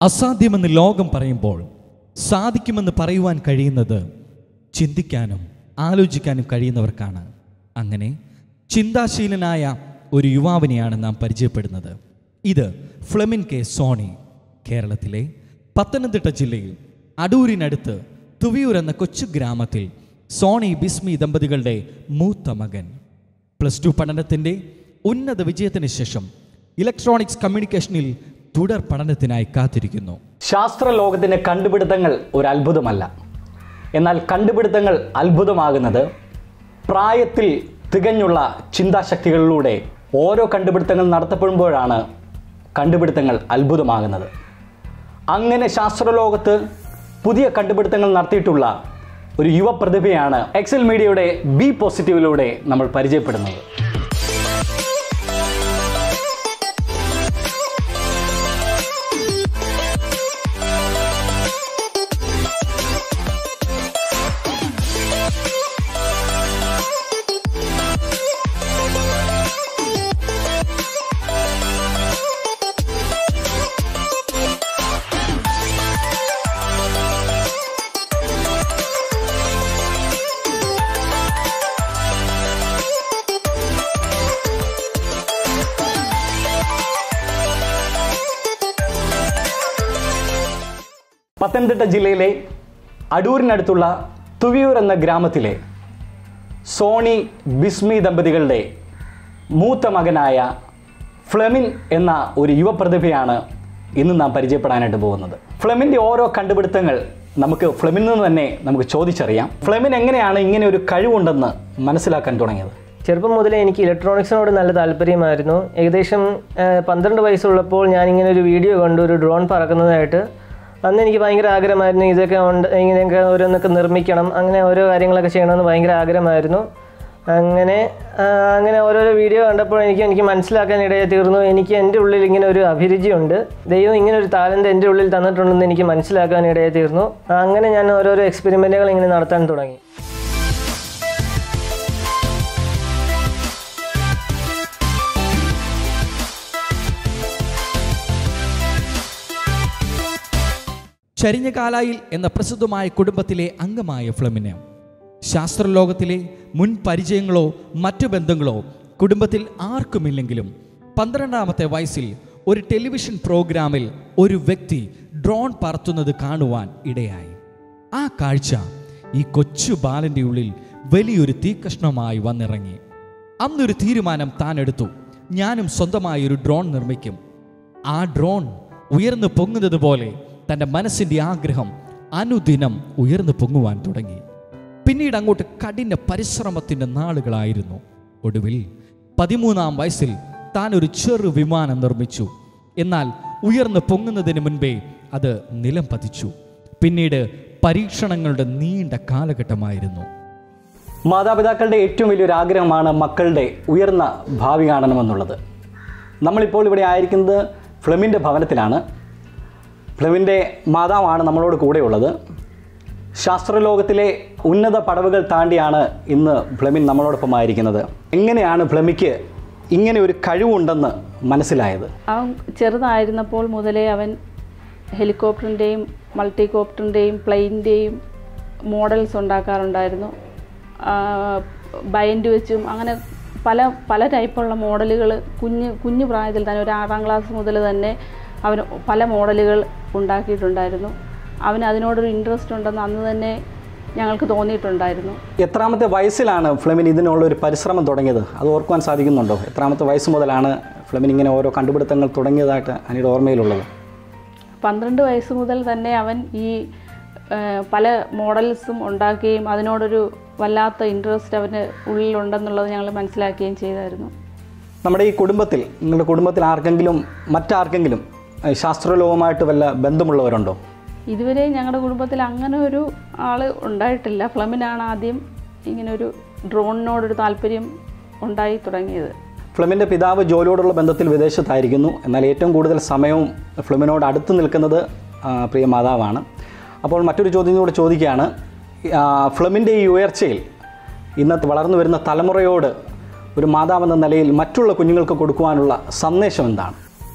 അസാധ്യമെന്ന് ലോകം പറയുമ്പോൾ സാധിക്കുമെന്ന് പറയുവാൻ കഴിയുന്നത് ചിന്തിക്കാനും ആലോചിക്കാനും കഴിയുന്നവർക്കാണ് അങ്ങനെ ചിന്താശീലനായ ഒരു യുവാവിനെയാണ് നാം പരിചയപ്പെടുന്നത് ഇത് ഫ്ലെമിൻ കെ സോണി കേരളത്തിലെ പത്തനംതിട്ട ജില്ലയിൽ അടൂരിനടുത്ത് തുവിയൂർ എന്ന കൊച്ചു ഗ്രാമത്തിൽ സോണി ബിസ്മി ദമ്പതികളുടെ മൂത്ത മകൻ പ്ലസ് ടു പഠനത്തിൻ്റെ ഉന്നത വിജയത്തിന് ശേഷം ഇലക്ട്രോണിക്സ് കമ്മ്യൂണിക്കേഷനിൽ തുടർ പഠനത്തിനായി കാത്തിരിക്കുന്നു ശാസ്ത്രലോകത്തിൻ്റെ കണ്ടുപിടുത്തങ്ങൾ ഒരു അത്ഭുതമല്ല എന്നാൽ കണ്ടുപിടുത്തങ്ങൾ അത്ഭുതമാകുന്നത് പ്രായത്തിൽ തികഞ്ഞുള്ള ചിന്താശക്തികളിലൂടെ ഓരോ കണ്ടുപിടുത്തങ്ങൾ നടത്തപ്പെടുമ്പോഴാണ് കണ്ടുപിടുത്തങ്ങൾ അത്ഭുതമാകുന്നത് അങ്ങനെ ശാസ്ത്രലോകത്ത് പുതിയ കണ്ടുപിടുത്തങ്ങൾ നടത്തിയിട്ടുള്ള ഒരു യുവ പ്രതിഭയാണ് എക്സൽ മീഡിയയുടെ ബി പോസിറ്റീവിലൂടെ നമ്മൾ പരിചയപ്പെടുന്നത് പത്തനംതിട്ട ജില്ലയിലെ അടൂരിനടുത്തുള്ള തുവിയൂർ എന്ന ഗ്രാമത്തിലെ സോണി ബിസ്മി ദമ്പതികളുടെ മൂത്ത മകനായ ഫ്ലെമിൻ എന്ന ഒരു യുവപ്രതിഭയാണ് ഇന്ന് നാം പരിചയപ്പെടാനായിട്ട് പോകുന്നത് ഫ്ലെമിൻ്റെ ഓരോ കണ്ടുപിടുത്തങ്ങൾ നമുക്ക് ഫ്ലെമിൽ നിന്ന് തന്നെ നമുക്ക് ചോദിച്ചറിയാം ഫ്ലെമിൻ എങ്ങനെയാണ് ഇങ്ങനെ ഒരു കഴിവുണ്ടെന്ന് മനസ്സിലാക്കാൻ തുടങ്ങിയത് ചെറുപ്പം മുതലേ എനിക്ക് ഇലക്ട്രോണിക്സിനോട് നല്ല താല്പര്യമായിരുന്നു ഏകദേശം ആ, പന്ത്രണ്ട് വയസ്സുള്ളപ്പോൾ ഞാനിങ്ങനെ ഒരു വീഡിയോ കണ്ടു ഒരു ഡ്രോൺ പറക്കുന്നതായിട്ട് അന്ന് എനിക്ക് ഭയങ്കര ആഗ്രഹമായിരുന്നു ഇതൊക്കെ ഉണ്ട് ഇങ്ങനെയൊക്കെ ഓരോന്നൊക്കെ നിർമ്മിക്കണം അങ്ങനെ ഓരോ കാര്യങ്ങളൊക്കെ ചെയ്യണമെന്ന് ഭയങ്കര ആഗ്രഹമായിരുന്നു അങ്ങനെ ആ, അങ്ങനെ ഓരോരോ വീഡിയോ കണ്ടപ്പോൾ എനിക്ക് എനിക്ക് മനസ്സിലാക്കാൻ ഇടയായി തീർന്നു എനിക്ക് എൻ്റെ ഉള്ളിൽ ഇങ്ങനെ ഒരു അഭിരുചിയുണ്ട് ദൈവം ഇങ്ങനെ ഒരു താലന്റ് എൻ്റെ ഉള്ളിൽ തന്നിട്ടുണ്ടെന്ന് എനിക്ക് മനസ്സിലാക്കാൻ ഇടയായി തീർന്നു അങ്ങനെ ഞാൻ ഓരോരോ എക്സ്പെരിമെൻറ്റുകൾ ഇങ്ങനെ നടത്താൻ തുടങ്ങി ചരിഞ്ഞ കാലായിൽ എന്ന പ്രസിദ്ധമായ കുടുംബത്തിലെ അംഗമായ ഫ്ലെമിന് ശാസ്ത്രലോകത്തിലെ മുൻ പരിചയങ്ങളോ മറ്റു ബന്ധങ്ങളോ കുടുംബത്തിൽ ആർക്കുമില്ലെങ്കിലും പന്ത്രണ്ടാമത്തെ വയസ്സിൽ ഒരു ടെലിവിഷൻ പ്രോഗ്രാമിൽ ഒരു വ്യക്തി ഡ്രോൺ പറത്തുന്നത് കാണുവാൻ ഇടയായി ആ കാഴ്ച ഈ കൊച്ചു ബാലൻ്റെ ഉള്ളിൽ വലിയൊരു തീക്കഷ്ണമായി വന്നിറങ്ങി അന്നൊരു തീരുമാനം താൻ എടുത്തു ഞാനും സ്വന്തമായി ഒരു ഡ്രോൺ നിർമ്മിക്കും ആ ഡ്രോൺ ഉയർന്നു പൊങ്ങുന്നത് പോലെ തൻ്റെ മനസ്സിൻ്റെ ആഗ്രഹം അനുദിനം ഉയർന്നു പൊങ്ങുവാൻ തുടങ്ങി പിന്നീട് അങ്ങോട്ട് കഠിന പരിശ്രമത്തിൻ്റെ നാളുകളായിരുന്നു ഒടുവിൽ പതിമൂന്നാം വയസ്സിൽ താൻ ഒരു ചെറു വിമാനം നിർമ്മിച്ചു എന്നാൽ ഉയർന്നു പൊങ്ങുന്നതിന് മുൻപേ അത് നിലം പതിച്ചു പിന്നീട് പരീക്ഷണങ്ങളുടെ നീണ്ട കാലഘട്ടമായിരുന്നു മാതാപിതാക്കളുടെ ഏറ്റവും വലിയൊരു ആഗ്രഹമാണ് മക്കളുടെ ഉയർന്ന ഭാവി കാണണമെന്നുള്ളത് നമ്മളിപ്പോൾ ഇവിടെ ആയിരിക്കുന്നത് ഫ്ലെമിൻ്റെ ഭവനത്തിലാണ് ഫ്ലെമിൻ്റെ മാതാവാണ് നമ്മളോട് കൂടെയുള്ളത് ശാസ്ത്രലോകത്തിലെ ഉന്നത പടവുകൾ താണ്ടിയാണ് ഇന്ന് ഫ്ലെമിൻ നമ്മളോടൊപ്പം ആയിരിക്കുന്നത് എങ്ങനെയാണ് ഫ്ലെമിക്ക് ഇങ്ങനെ ഒരു കഴിവുണ്ടെന്ന് മനസ്സിലായത് അവൻ ചെറുതായിരുന്നപ്പോൾ മുതലേ അവൻ ഹെലികോപ്റ്ററിൻ്റെയും മൾട്ടികോപ്റ്ററിൻ്റെയും പ്ലെയിനിൻ്റെയും മോഡൽസ് ഉണ്ടാക്കാറുണ്ടായിരുന്നു ബൈൻഡ് വെച്ചും അങ്ങനെ പല പല ടൈപ്പുള്ള മോഡലുകൾ കുഞ്ഞ് കുഞ്ഞു പ്രായത്തിൽ തന്നെ ഒരു ആറാം ക്ലാസ് മുതൽ തന്നെ അവന് പല മോഡലുകൾ ഉണ്ടാക്കിയിട്ടുണ്ടായിരുന്നു അവന് അതിനോടൊരു ഇൻട്രസ്റ്റ് ഉണ്ടെന്ന് അന്ന് തന്നെ ഞങ്ങൾക്ക് തോന്നിയിട്ടുണ്ടായിരുന്നു എത്രാമത്തെ വയസ്സിലാണ് ഫ്ലെമിൻ ഇതിനുള്ള ഒരു പരിശ്രമം തുടങ്ങിയത് അത് ഓർക്കുവാൻ സാധിക്കുന്നുണ്ടോ എത്രാമത്തെ വയസ്സ് മുതലാണ് ഫ്ലെമിൻ ഇങ്ങനെ ഓരോ കണ്ടുപിടുത്തങ്ങൾ തുടങ്ങിയതായിട്ട് അനിയുടെ ഓർമ്മയിലുള്ളത് പന്ത്രണ്ട് വയസ്സ് മുതൽ തന്നെ അവൻ ഈ ആ, പല മോഡൽസും ഉണ്ടാക്കുകയും അതിനോടൊരു വല്ലാത്ത ഇൻട്രസ്റ്റ് അവന് ഉള്ളിലുണ്ടെന്നുള്ളത് ഞങ്ങൾ മനസ്സിലാക്കുകയും ചെയ്തായിരുന്നു നമ്മുടെ ഈ കുടുംബത്തിൽ നിങ്ങളുടെ കുടുംബത്തിൽ ആർക്കെങ്കിലും മറ്റാർക്കെങ്കിലും ഏഹ്, ശാസ്ത്രലോകമായിട്ട് വല്ല ബന്ധമുള്ളവരുണ്ടോ ഇതുവരെ ഞങ്ങളുടെ കുടുംബത്തിൽ അങ്ങനെ ഒരു ആൾ ഉണ്ടായിട്ടില്ല ഫ്ലമിനാണ് ആദ്യം ഇങ്ങനെ ഒരു ഡ്രോണിനോടൊരു താല്പര്യം ഉണ്ടായി തുടങ്ങിയത് ഫ്ലെമിൻ്റെ പിതാവ് ജോലിയോടുള്ള ബന്ധത്തിൽ വിദേശത്തായിരിക്കുന്നു എന്നാൽ ഏറ്റവും കൂടുതൽ സമയവും ഫ്ലെമിനോട് അടുത്ത് നിൽക്കുന്നത് ആ, പ്രിയ മാതാവാണ് അപ്പോൾ മറ്റൊരു ചോദ്യം കൂടെ ചോദിക്കുകയാണ് ആ, ഫ്ലെമിൻ്റെ ഈ ഉയർച്ചയിൽ ഇന്നത്തെ വളർന്നു വരുന്ന തലമുറയോട് ഒരു മാതാവെന്ന നിലയിൽ മറ്റുള്ള കുഞ്ഞുങ്ങൾക്ക് കൊടുക്കുവാനുള്ള സന്ദേശം എന്താണ്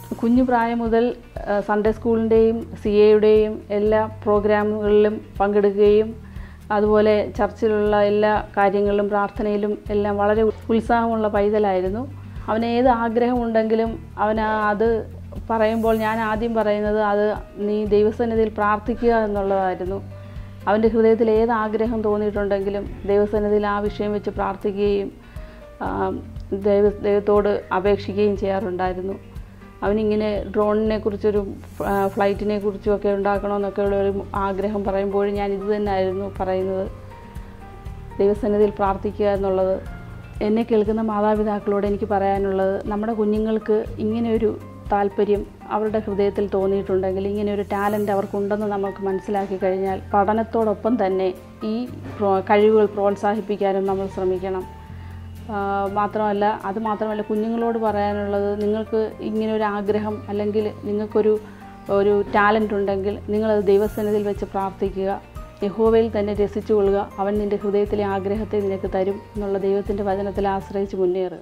കുഞ്ഞു പ്രായം മുതൽ ആ, സൺഡേ സ്കൂളിൻ്റെയും സി എയുടെയും എല്ലാ പ്രോഗ്രാമുകളിലും പങ്കെടുക്കുകയും അതുപോലെ ചർച്ചിലുള്ള എല്ലാ കാര്യങ്ങളിലും പ്രാർത്ഥനയിലും എല്ലാം വളരെ ഉത്സാഹമുള്ള പൈതലായിരുന്നു അവന് ഏത് ആഗ്രഹമുണ്ടെങ്കിലും അവൻ ആ- അത് പറയുമ്പോൾ ഞാൻ ആദ്യം പറയുന്നത് അത് നീ ദൈവസന്നിധിയിൽ പ്രാർത്ഥിക്കുക എന്നുള്ളതായിരുന്നു അവൻ്റെ ഹൃദയത്തിൽ ഏത് ആഗ്രഹം തോന്നിയിട്ടുണ്ടെങ്കിലും ദൈവസന്നിധിയിൽ ആ വിഷയം വെച്ച് പ്രാർത്ഥിക്കുകയും ആ, ദൈവ ദൈവത്തോട് അപേക്ഷിക്കുകയും ചെയ്യാറുണ്ടായിരുന്നു അവനിങ്ങനെ ഡ്രോണിനെ കുറിച്ചൊരു ആ, ഫ്ലൈറ്റിനെ കുറിച്ചും ഒക്കെ ഉണ്ടാക്കണമെന്നൊക്കെ ഉള്ള ഒരു ആഗ്രഹം പറയുമ്പോഴും ഞാൻ ഇത് തന്നെയായിരുന്നു പറയുന്നത് ദൈവസന്നിധിയിൽ പ്രാർത്ഥിക്കുക എന്നുള്ളത് എന്നെ കേൾക്കുന്ന മാതാപിതാക്കളോട് എനിക്ക് പറയാനുള്ളത് നമ്മുടെ കുഞ്ഞുങ്ങൾക്ക് ഇങ്ങനെയൊരു താല്പര്യം അവരുടെ ഹൃദയത്തിൽ തോന്നിയിട്ടുണ്ടെങ്കിൽ ഇങ്ങനെ ഒരു ടാലൻ്റ് അവർക്കുണ്ടെന്ന് നമുക്ക് മനസ്സിലാക്കി കഴിഞ്ഞാൽ പഠനത്തോടൊപ്പം തന്നെ ഈ പ്രോ- കഴിവുകൾ പ്രോത്സാഹിപ്പിക്കാനും നമ്മൾ ശ്രമിക്കണം ആ, മാത്രമല്ല അത് മാത്രമല്ല കുഞ്ഞുങ്ങളോട് പറയാനുള്ളത് നിങ്ങൾക്ക് ഇങ്ങനെ ഒരു ആഗ്രഹം അല്ലെങ്കിൽ നിങ്ങൾക്കൊരു ഒരു ടാലൻ്റ് ഉണ്ടെങ്കിൽ നിങ്ങളത് ദൈവസന്നിധിയിൽ വെച്ച് പ്രാർത്ഥിക്കുക യഹോവയിൽ തന്നെ രസിച്ചു കൊള്ളുക അവൻ നിൻ്റെ ഹൃദയത്തിലെ ആഗ്രഹത്തെ നിനക്ക് തരും എന്നുള്ള ദൈവത്തിൻ്റെ വചനത്തിൽ ആശ്രയിച്ച് മുന്നേറുക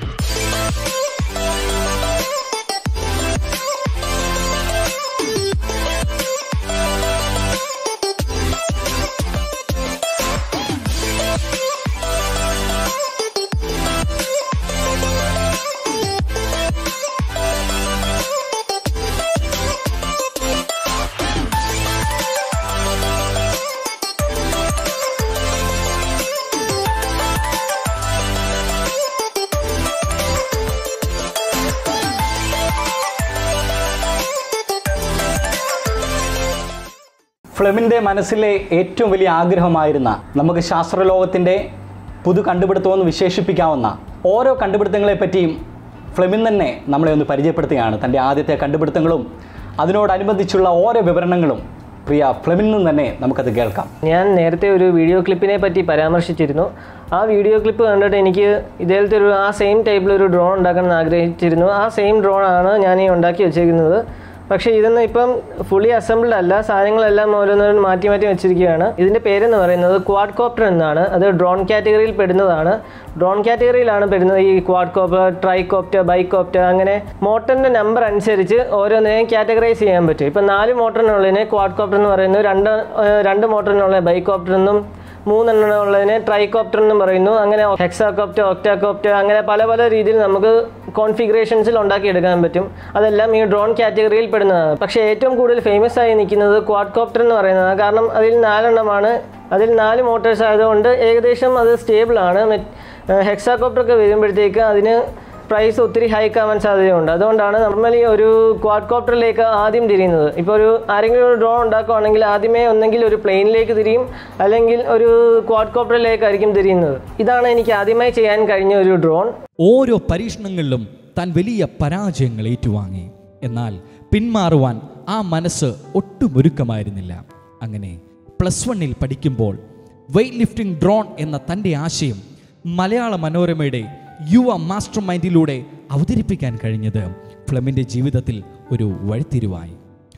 ഫ്ലെമിൻ്റെ മനസ്സിലെ ഏറ്റവും വലിയ ആഗ്രഹമായിരുന്ന നമുക്ക് ശാസ്ത്രലോകത്തിൻ്റെ പുതു കണ്ടുപിടുത്തമെന്ന് വിശേഷിപ്പിക്കാവുന്ന ഓരോ കണ്ടുപിടുത്തങ്ങളെ പറ്റിയും ഫ്ലെമിൻ തന്നെ നമ്മളെ ഒന്ന് പരിചയപ്പെടുത്തുകയാണ് തൻ്റെ ആദ്യത്തെ കണ്ടുപിടുത്തങ്ങളും അതിനോടനുബന്ധിച്ചുള്ള ഓരോ വിവരണങ്ങളും പ്രിയ ഫ്ലെമിൽ നിന്ന് തന്നെ നമുക്കത് കേൾക്കാം ഞാൻ നേരത്തെ ഒരു വീഡിയോ ക്ലിപ്പിനെ പറ്റി പരാമർശിച്ചിരുന്നു ആ വീഡിയോ ക്ലിപ്പ് കണ്ടിട്ട് എനിക്ക് ഇതേലത്തെ ഒരു ആ സെയിം ടൈപ്പിലൊരു ഡ്രോൺ ഉണ്ടാക്കണം എന്ന് ആഗ്രഹിച്ചിരുന്നു ആ സെയിം ഡ്രോൺ ആണ് ഞാൻ ഈ ഉണ്ടാക്കി വെച്ചിരിക്കുന്നത് പക്ഷേ ഇതൊന്നും ഇപ്പം ഫുള്ളി അസംബിൾഡ് അല്ല സാധനങ്ങളെല്ലാം ഓരോന്നോരോന്ന് മാറ്റി മാറ്റി വെച്ചിരിക്കുകയാണ് ഇതിൻ്റെ പേരെന്ന് പറയുന്നത് ക്വാഡ് കോപ്റ്റർ എന്നാണ് അത് ഡ്രോൺ കാറ്റഗറിയിൽ പെടുന്നതാണ് ഡ്രോൺ കാറ്റഗറിയിലാണ് പെടുന്നത് ഈ quadcopter tricopter bicopter അങ്ങനെ മോട്ടറിൻ്റെ നമ്പർ അനുസരിച്ച് ഓരോന്നിനെയും കാറ്റഗറൈസ് ചെയ്യാൻ പറ്റും ഇപ്പം നാല് മോട്ടറിനുള്ളതിനെ ക്വാഡ് കോപ്റ്റർ എന്ന് പറയുന്നു രണ്ട് ഏഹ് രണ്ട് മോട്ടറിനുള്ള ബൈക്ക് കോപ്റ്റർ എന്നും മൂന്നെണ്ണം ഉള്ളതിനെ ട്രൈകോപ്റ്റർ എന്നും പറയുന്നു അങ്ങനെ ഹെക്സാകോപ്റ്റർ ഒക്ടാകോപ്റ്റർ അങ്ങനെ പല പല രീതിയിൽ നമുക്ക് കോൺഫിഗറേഷൻസിൽ ഉണ്ടാക്കിയെടുക്കാൻ പറ്റും അതെല്ലാം ഈ ഡ്രോൺ കാറ്റഗറിയിൽ പെടുന്നതാണ് പക്ഷേ ഏറ്റവും കൂടുതൽ ഫേമസ് ആയി നിൽക്കുന്നത് ക്വാഡ്കോപ്റ്റർ എന്ന് പറയുന്നത് കാരണം അതിൽ നാലെണ്ണമാണ് അതിൽ നാല് മോട്ടോഴ്സ് ആയതുകൊണ്ട് ഏകദേശം അത് സ്റ്റേബിൾ ആണ് ഹെക്സാകോപ്റ്റർ ഒക്കെ വരുമ്പോഴത്തേക്ക് അതിന് പ്രൈസ് ഒത്തിരി ഹൈക്ക് ആവാൻ സാധ്യതയുണ്ട് അതുകൊണ്ടാണ് നോർമലി ഒരു ക്വാഡ്കോപ്റ്ററിലേക്ക് ആദ്യം തിരിയുന്നത് ഇപ്പോൾ ഒരു ആരെങ്കിലും ഒരു ഡ്രോൺ ഉണ്ടാക്കുകയാണെങ്കിൽ ആദ്യമേ ഒന്നെങ്കിൽ ഒരു പ്ലെയിനിലേക്ക് തിരിയും അല്ലെങ്കിൽ ഒരു ക്വാഡ്കോപ്റ്ററിലേക്കായിരിക്കും തിരിയുന്നത് ഇതാണ് എനിക്ക് ആദ്യമായി ചെയ്യാൻ കഴിഞ്ഞ ഒരു ഡ്രോൺ ഓരോ പരീക്ഷണങ്ങളിലും താൻ വലിയ പരാജയങ്ങൾ ഏറ്റുവാങ്ങി എന്നാൽ പിന്മാറുവാൻ ആ മനസ്സ് ഒട്ടും ഒരുക്കമായിരുന്നില്ല അങ്ങനെ പ്ലസ് വണ്ണിൽ പഠിക്കുമ്പോൾ വെയ്റ്റ് ലിഫ്റ്റിംഗ് ഡ്രോൺ എന്ന തൻ്റെ ആശയം മലയാള മനോരമയുടെ യുവ മാസ്റ്റർ മൈൻഡിലൂടെ അവതരിപ്പിക്കാൻ കഴിഞ്ഞത് ഫ്ലെമിൻ്റെ ജീവിതത്തിൽ ഒരു വഴിത്തിരിവായി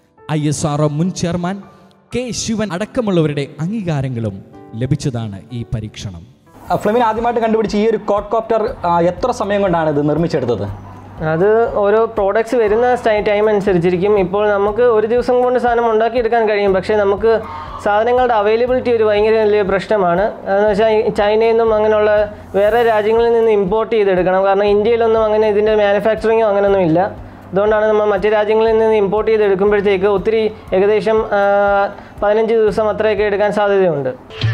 ഐ എസ് ആർ മുൻ ചെയർമാൻ കെ ശിവൻ അടക്കമുള്ളവരുടെ അംഗീകാരങ്ങളും ലഭിച്ചതാണ് ഈ പരീക്ഷണം ആ, ഫ്ലെമിൻ ആദ്യമായിട്ട് കണ്ടുപിടിച്ച ഈ ഒരു കോഡ് കോപ്റ്റർ എത്ര സമയം കൊണ്ടാണ് ഇത് നിർമ്മിച്ചെടുത്തത് അത് ഓരോ പ്രോഡക്ട്സ് വരുന്ന ടൈം അനുസരിച്ചിരിക്കും ഇപ്പോൾ നമുക്ക് ഒരു ദിവസം കൊണ്ട് സാധനം ഉണ്ടാക്കിയെടുക്കാൻ കഴിയും പക്ഷേ നമുക്ക് സാധനങ്ങളുടെ അവൈലബിലിറ്റി ഒരു ഭയങ്കര വലിയ പ്രശ്നമാണ് അതെന്ന് വെച്ചാൽ ഈ ചൈനയിൽ നിന്നും അങ്ങനെയുള്ള വേറെ രാജ്യങ്ങളിൽ നിന്ന് ഇമ്പോർട്ട് ചെയ്തെടുക്കണം കാരണം ഇന്ത്യയിലൊന്നും അങ്ങനെ ഇതിൻ്റെ മാനുഫാക്ചറിങ്ങോ അങ്ങനെയൊന്നും ഇല്ല അതുകൊണ്ടാണ് നമ്മൾ മറ്റ് രാജ്യങ്ങളിൽ നിന്ന് ഇമ്പോർട്ട് ചെയ്തെടുക്കുമ്പോഴത്തേക്ക് ഒത്തിരി ഏകദേശം ആ, പതിനഞ്ച് ദിവസം അത്രയൊക്കെ എടുക്കാൻ സാധ്യതയുണ്ട്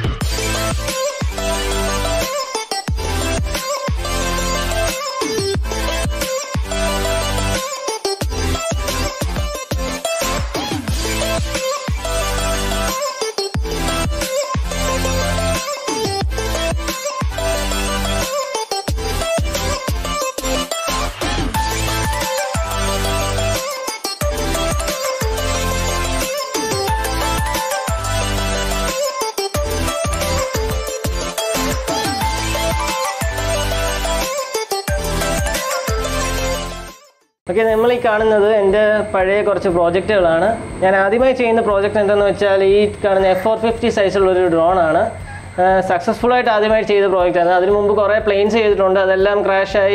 ഓക്കെ നമ്മൾ ഈ കാണുന്നത് എൻ്റെ പഴയ കുറച്ച് പ്രോജക്റ്റുകളാണ് ഞാൻ ആദ്യമായി ചെയ്യുന്ന പ്രോജക്റ്റ് എന്തെന്ന് വെച്ചാൽ ഈ കാണുന്ന എഫ് ഫോർ ഫിഫ്റ്റി സൈസുള്ള ഒരു ഡ്രോൺ ആണ് സക്സസ്ഫുൾ ആയിട്ട് ആദ്യമായി ചെയ്ത പ്രോജക്റ്റാണ് അതിന് മുമ്പ് കുറേ പ്ലെയിൻസ് ചെയ്തിട്ടുണ്ട് അതെല്ലാം ക്രാഷായി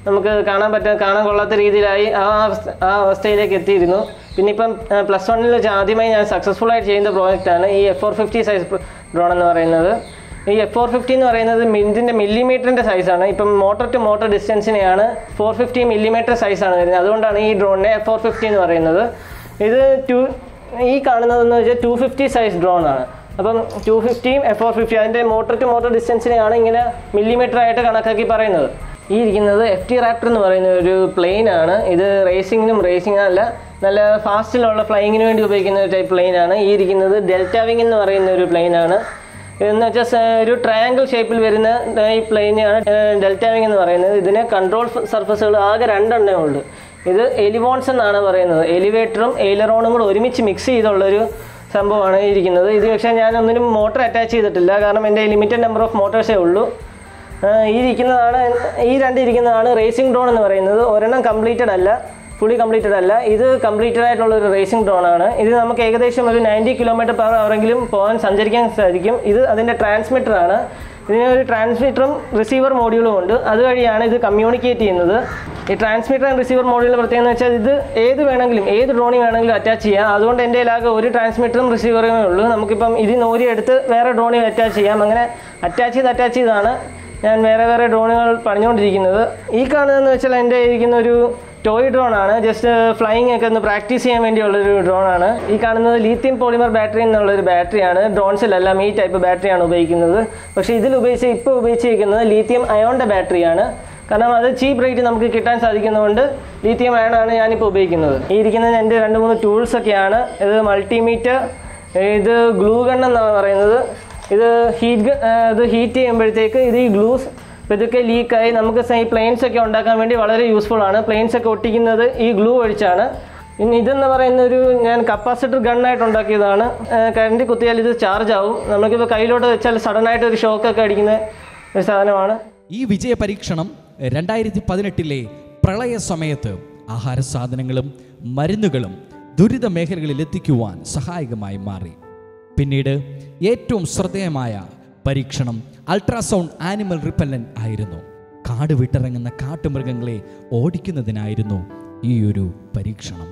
നമുക്ക് കാണാൻ പറ്റ കാണാൻ കൊള്ളാത്ത രീതിയിലായി ആ അവസ്ഥ ആ അവസ്ഥയിലേക്ക് എത്തിയിരുന്നു പിന്നെ ഇപ്പം പ്ലസ് വണ്ണിൽ ആദ്യമായി ഞാൻ സക്സസ്ഫുൾ ആയിട്ട് ചെയ്യുന്ന പ്രോജക്റ്റാണ് ഈ F four fifty size drone എന്ന് പറയുന്നത് ഈ എഫ് ഫോർ ഫിഫ്റ്റി എന്ന് പറയുന്നത് ഇതിൻ്റെ മില്ലിമീറ്ററിൻ്റെ സൈസാണ് ഇപ്പം മോട്ടർ ടു മോട്ടർ ഡിസ്റ്റൻസിനെയാണ് ഫോർ ഫിഫ്റ്റി മില്ലിമീറ്റർ സൈസാണ് വരുന്നത് അതുകൊണ്ടാണ് ഈ ഡ്രോണിനെ എഫ് ഫോർ ഫിഫ്റ്റി എന്ന് പറയുന്നത് ഇത് ടു ഈ കാണുന്നതെന്ന് വെച്ചാൽ ടു ഫിഫ്റ്റി സൈസ് ഡ്രോൺ ആണ് അപ്പം ടു ഫിഫ്റ്റിയും എഫ് ഫോർ ഫിഫ്റ്റി അതിൻ്റെ മോട്ടർ ടു മോട്ടർ ഡിസ്റ്റൻസിനെയാണ് ഇങ്ങനെ മില്ലിമീറ്റർ ആയിട്ട് കണക്കാക്കി പറയുന്നത് ഈ ഇരിക്കുന്നത് എഫ് ടി റാപ്റ്റർ എന്ന് പറയുന്ന ഒരു പ്ലെയിൻ ആണ് ഇത് റേസിങ്ങിനും റേസിംഗ് അല്ല നല്ല ഫാസ്റ്റിലുള്ള ഫ്ലൈയിങ്ങിന് വേണ്ടി ഉപയോഗിക്കുന്ന ഒരു ടൈപ്പ് പ്ലെയിൻ ആണ് ഈ ഇരിക്കുന്നത് ഡെൽറ്റ വിങ് എന്ന് പറയുന്ന ഒരു പ്ലെയിൻ ആണ് എന്ന് വെച്ചാൽ സ- ഒരു ട്രയാങ്കിൾ ഷേപ്പിൽ വരുന്ന ഈ പ്ലെയിനാണ് ഡെൽറ്റ വിങ് എന്ന് പറയുന്നത് ഇതിന് കൺട്രോൾ സർഫസുകൾ ആകെ രണ്ടെണ്ണേ ഉള്ളൂ ഇത് എലിവോൺസ് എന്നാണ് പറയുന്നത് എലിവേറ്ററും എയിലറോണും കൂടെ ഒരുമിച്ച് മിക്സ് ചെയ്തുള്ളൊരു സംഭവമാണ് ഈ ഇരിക്കുന്നത് ഇത് പക്ഷേ ഞാൻ ഒന്നിനും മോട്ടർ അറ്റാച്ച് ചെയ്തിട്ടില്ല കാരണം എൻ്റെ ലിമിറ്റഡ് നമ്പർ ഓഫ് മോട്ടോഴ്സേ ഉള്ളൂ ആ, ഈ ഇരിക്കുന്നതാണ് ഈ രണ്ട് ഇരിക്കുന്നതാണ് റേസിംഗ് ഡ്രോൺ എന്ന് പറയുന്നത് ഒരെണ്ണം കംപ്ലീറ്റഡ് അല്ല ഫുള്ളി കംപ്ലീറ്റഡ് അല്ല ഇത് കംപ്ലീറ്റഡ് ആയിട്ടുള്ള ഒരു റേസിംഗ് ഡ്രോൺ ആണ് ഇത് നമുക്ക് ഏകദേശം ഒരു നയൻറ്റി കിലോമീറ്റർ പെർ അവറെങ്കിലും പോകാൻ സഞ്ചരിക്കാൻ സാധിക്കും ഇത് അതിൻ്റെ ട്രാൻസ്മിറ്റർ ആണ് ഇതിന് ഒരു ട്രാൻസ്മിറ്ററും റിസീവർ മോഡ്യൂളും ഉണ്ട് അതുവഴിയാണ് ഇത് കമ്മ്യൂണിക്കേറ്റ് ചെയ്യുന്നത് ഈ ട്രാൻസ്മിറ്റർ ആൻഡ് റിസീവർ മോഡ്യൂളിൻ്റെ പ്രത്യേകത എന്ന് വെച്ചാൽ ഇത് ഏത് വേണമെങ്കിലും ഏത് ഡ്രോണിൽ വേണമെങ്കിലും അറ്റാച്ച് ചെയ്യാം അതുകൊണ്ട് എൻ്റെ കയ്യിലാകെ ഒരു ട്രാൻസ്മിറ്ററും റിസീവറുമേ ഉള്ളൂ നമുക്കിപ്പം ഇതിൽ നിന്ന് ഊരി എടുത്ത് വേറെ ഡ്രോണിൽ അറ്റാച്ച് ചെയ്യാം അങ്ങനെ അറ്റാച്ച് ചെയ്ത് അറ്റാച്ച് ചെയ്താണ് ഞാൻ വേറെ വേറെ ഡ്രോണുകൾ പണിഞ്ഞുകൊണ്ടിരിക്കുന്നത് ഈ കാണുന്നതെന്ന് വെച്ചാൽ എൻ്റെ ഇരിക്കുന്ന ഒരു ടോയ് ഡ്രോൺ ആണ് ജസ്റ്റ് ഫ്ലൈയിങ് ഒക്കെ ഒന്ന് പ്രാക്ടീസ് ചെയ്യാൻ വേണ്ടിയുള്ളൊരു ഡ്രോൺ ആണ് ഈ കാണുന്നത് ലീത്തിയം പോളിമർ ബാറ്ററി എന്നുള്ളൊരു ബാറ്ററിയാണ് ഡ്രോൺസിലെല്ലാം ഈ ടൈപ്പ് ബാറ്ററിയാണ് ഉപയോഗിക്കുന്നത് പക്ഷേ ഇതിൽ ഉപയോഗിച്ച് ഇപ്പോൾ ഉപയോഗിച്ചിരിക്കുന്നത് ലീത്തിയം അയോണിൻ്റെ ബാറ്ററിയാണ് കാരണം അത് ചീപ്പ് റേറ്റ് നമുക്ക് കിട്ടാൻ സാധിക്കുന്നതുകൊണ്ട് ലീത്തിയം അയണാണ് ഞാനിപ്പോൾ ഉപയോഗിക്കുന്നത് ഈ ഇരിക്കുന്നത് എൻ്റെ രണ്ട് മൂന്ന് ടൂൾസ് ഒക്കെയാണ് ഇത് മൾട്ടിമീറ്റർ ഇത് ഗ്ലൂ ഗൺ എന്നാണ് പറയുന്നത് ഇത് ഹീറ്റ് ഇത് ഹീറ്റ് ചെയ്യുമ്പോഴത്തേക്ക് ഇത് ഈ ഗ്ലൂസ് ഇതൊക്കെ ലീക്കായി നമുക്ക് സ- ഈ പ്ലെയിൻസ് ഒക്കെ ഉണ്ടാക്കാൻ വേണ്ടി വളരെ യൂസ്ഫുൾ ആണ് പ്ലെയിൻസ് ഒക്കെ ഒട്ടിക്കുന്നത് ഈ ഗ്ലൂ ഒഴിച്ചാണ് ഇനി ഇതെന്ന് പറയുന്ന ഒരു ഞാൻ കപ്പാസിറ്റർ ഗണ്ണായിട്ട് ഉണ്ടാക്കിയതാണ് കറണ്ട് കുത്തിയാൽ ഇത് ചാർജ് ആവും നമുക്കിപ്പോൾ കയ്യിലോട്ട് വെച്ചാൽ സഡൻ ആയിട്ട് ഒരു ഷോക്കൊക്കെ അടിക്കുന്ന ഒരു സാധനമാണ് ഈ വിജയ പരീക്ഷണം രണ്ടായിരത്തി പതിനെട്ടിലെ പ്രളയ സമയത്ത് ആഹാര സാധനങ്ങളും മരുന്നുകളും ദുരിത മേഖലകളിൽ എത്തിക്കുവാൻ സഹായകമായി മാറി പിന്നീട് ഏറ്റവും ശ്രദ്ധേയമായ പരീക്ഷണം അൾട്രാസൗണ്ട് ആനിമൽ റിപ്പല്ലൻ്റ് ആയിരുന്നു കാട് വിട്ടിറങ്ങുന്ന കാട്ടുമൃഗങ്ങളെ ഓടിക്കുന്നതിനായിരുന്നു ഈ ഒരു പരീക്ഷണം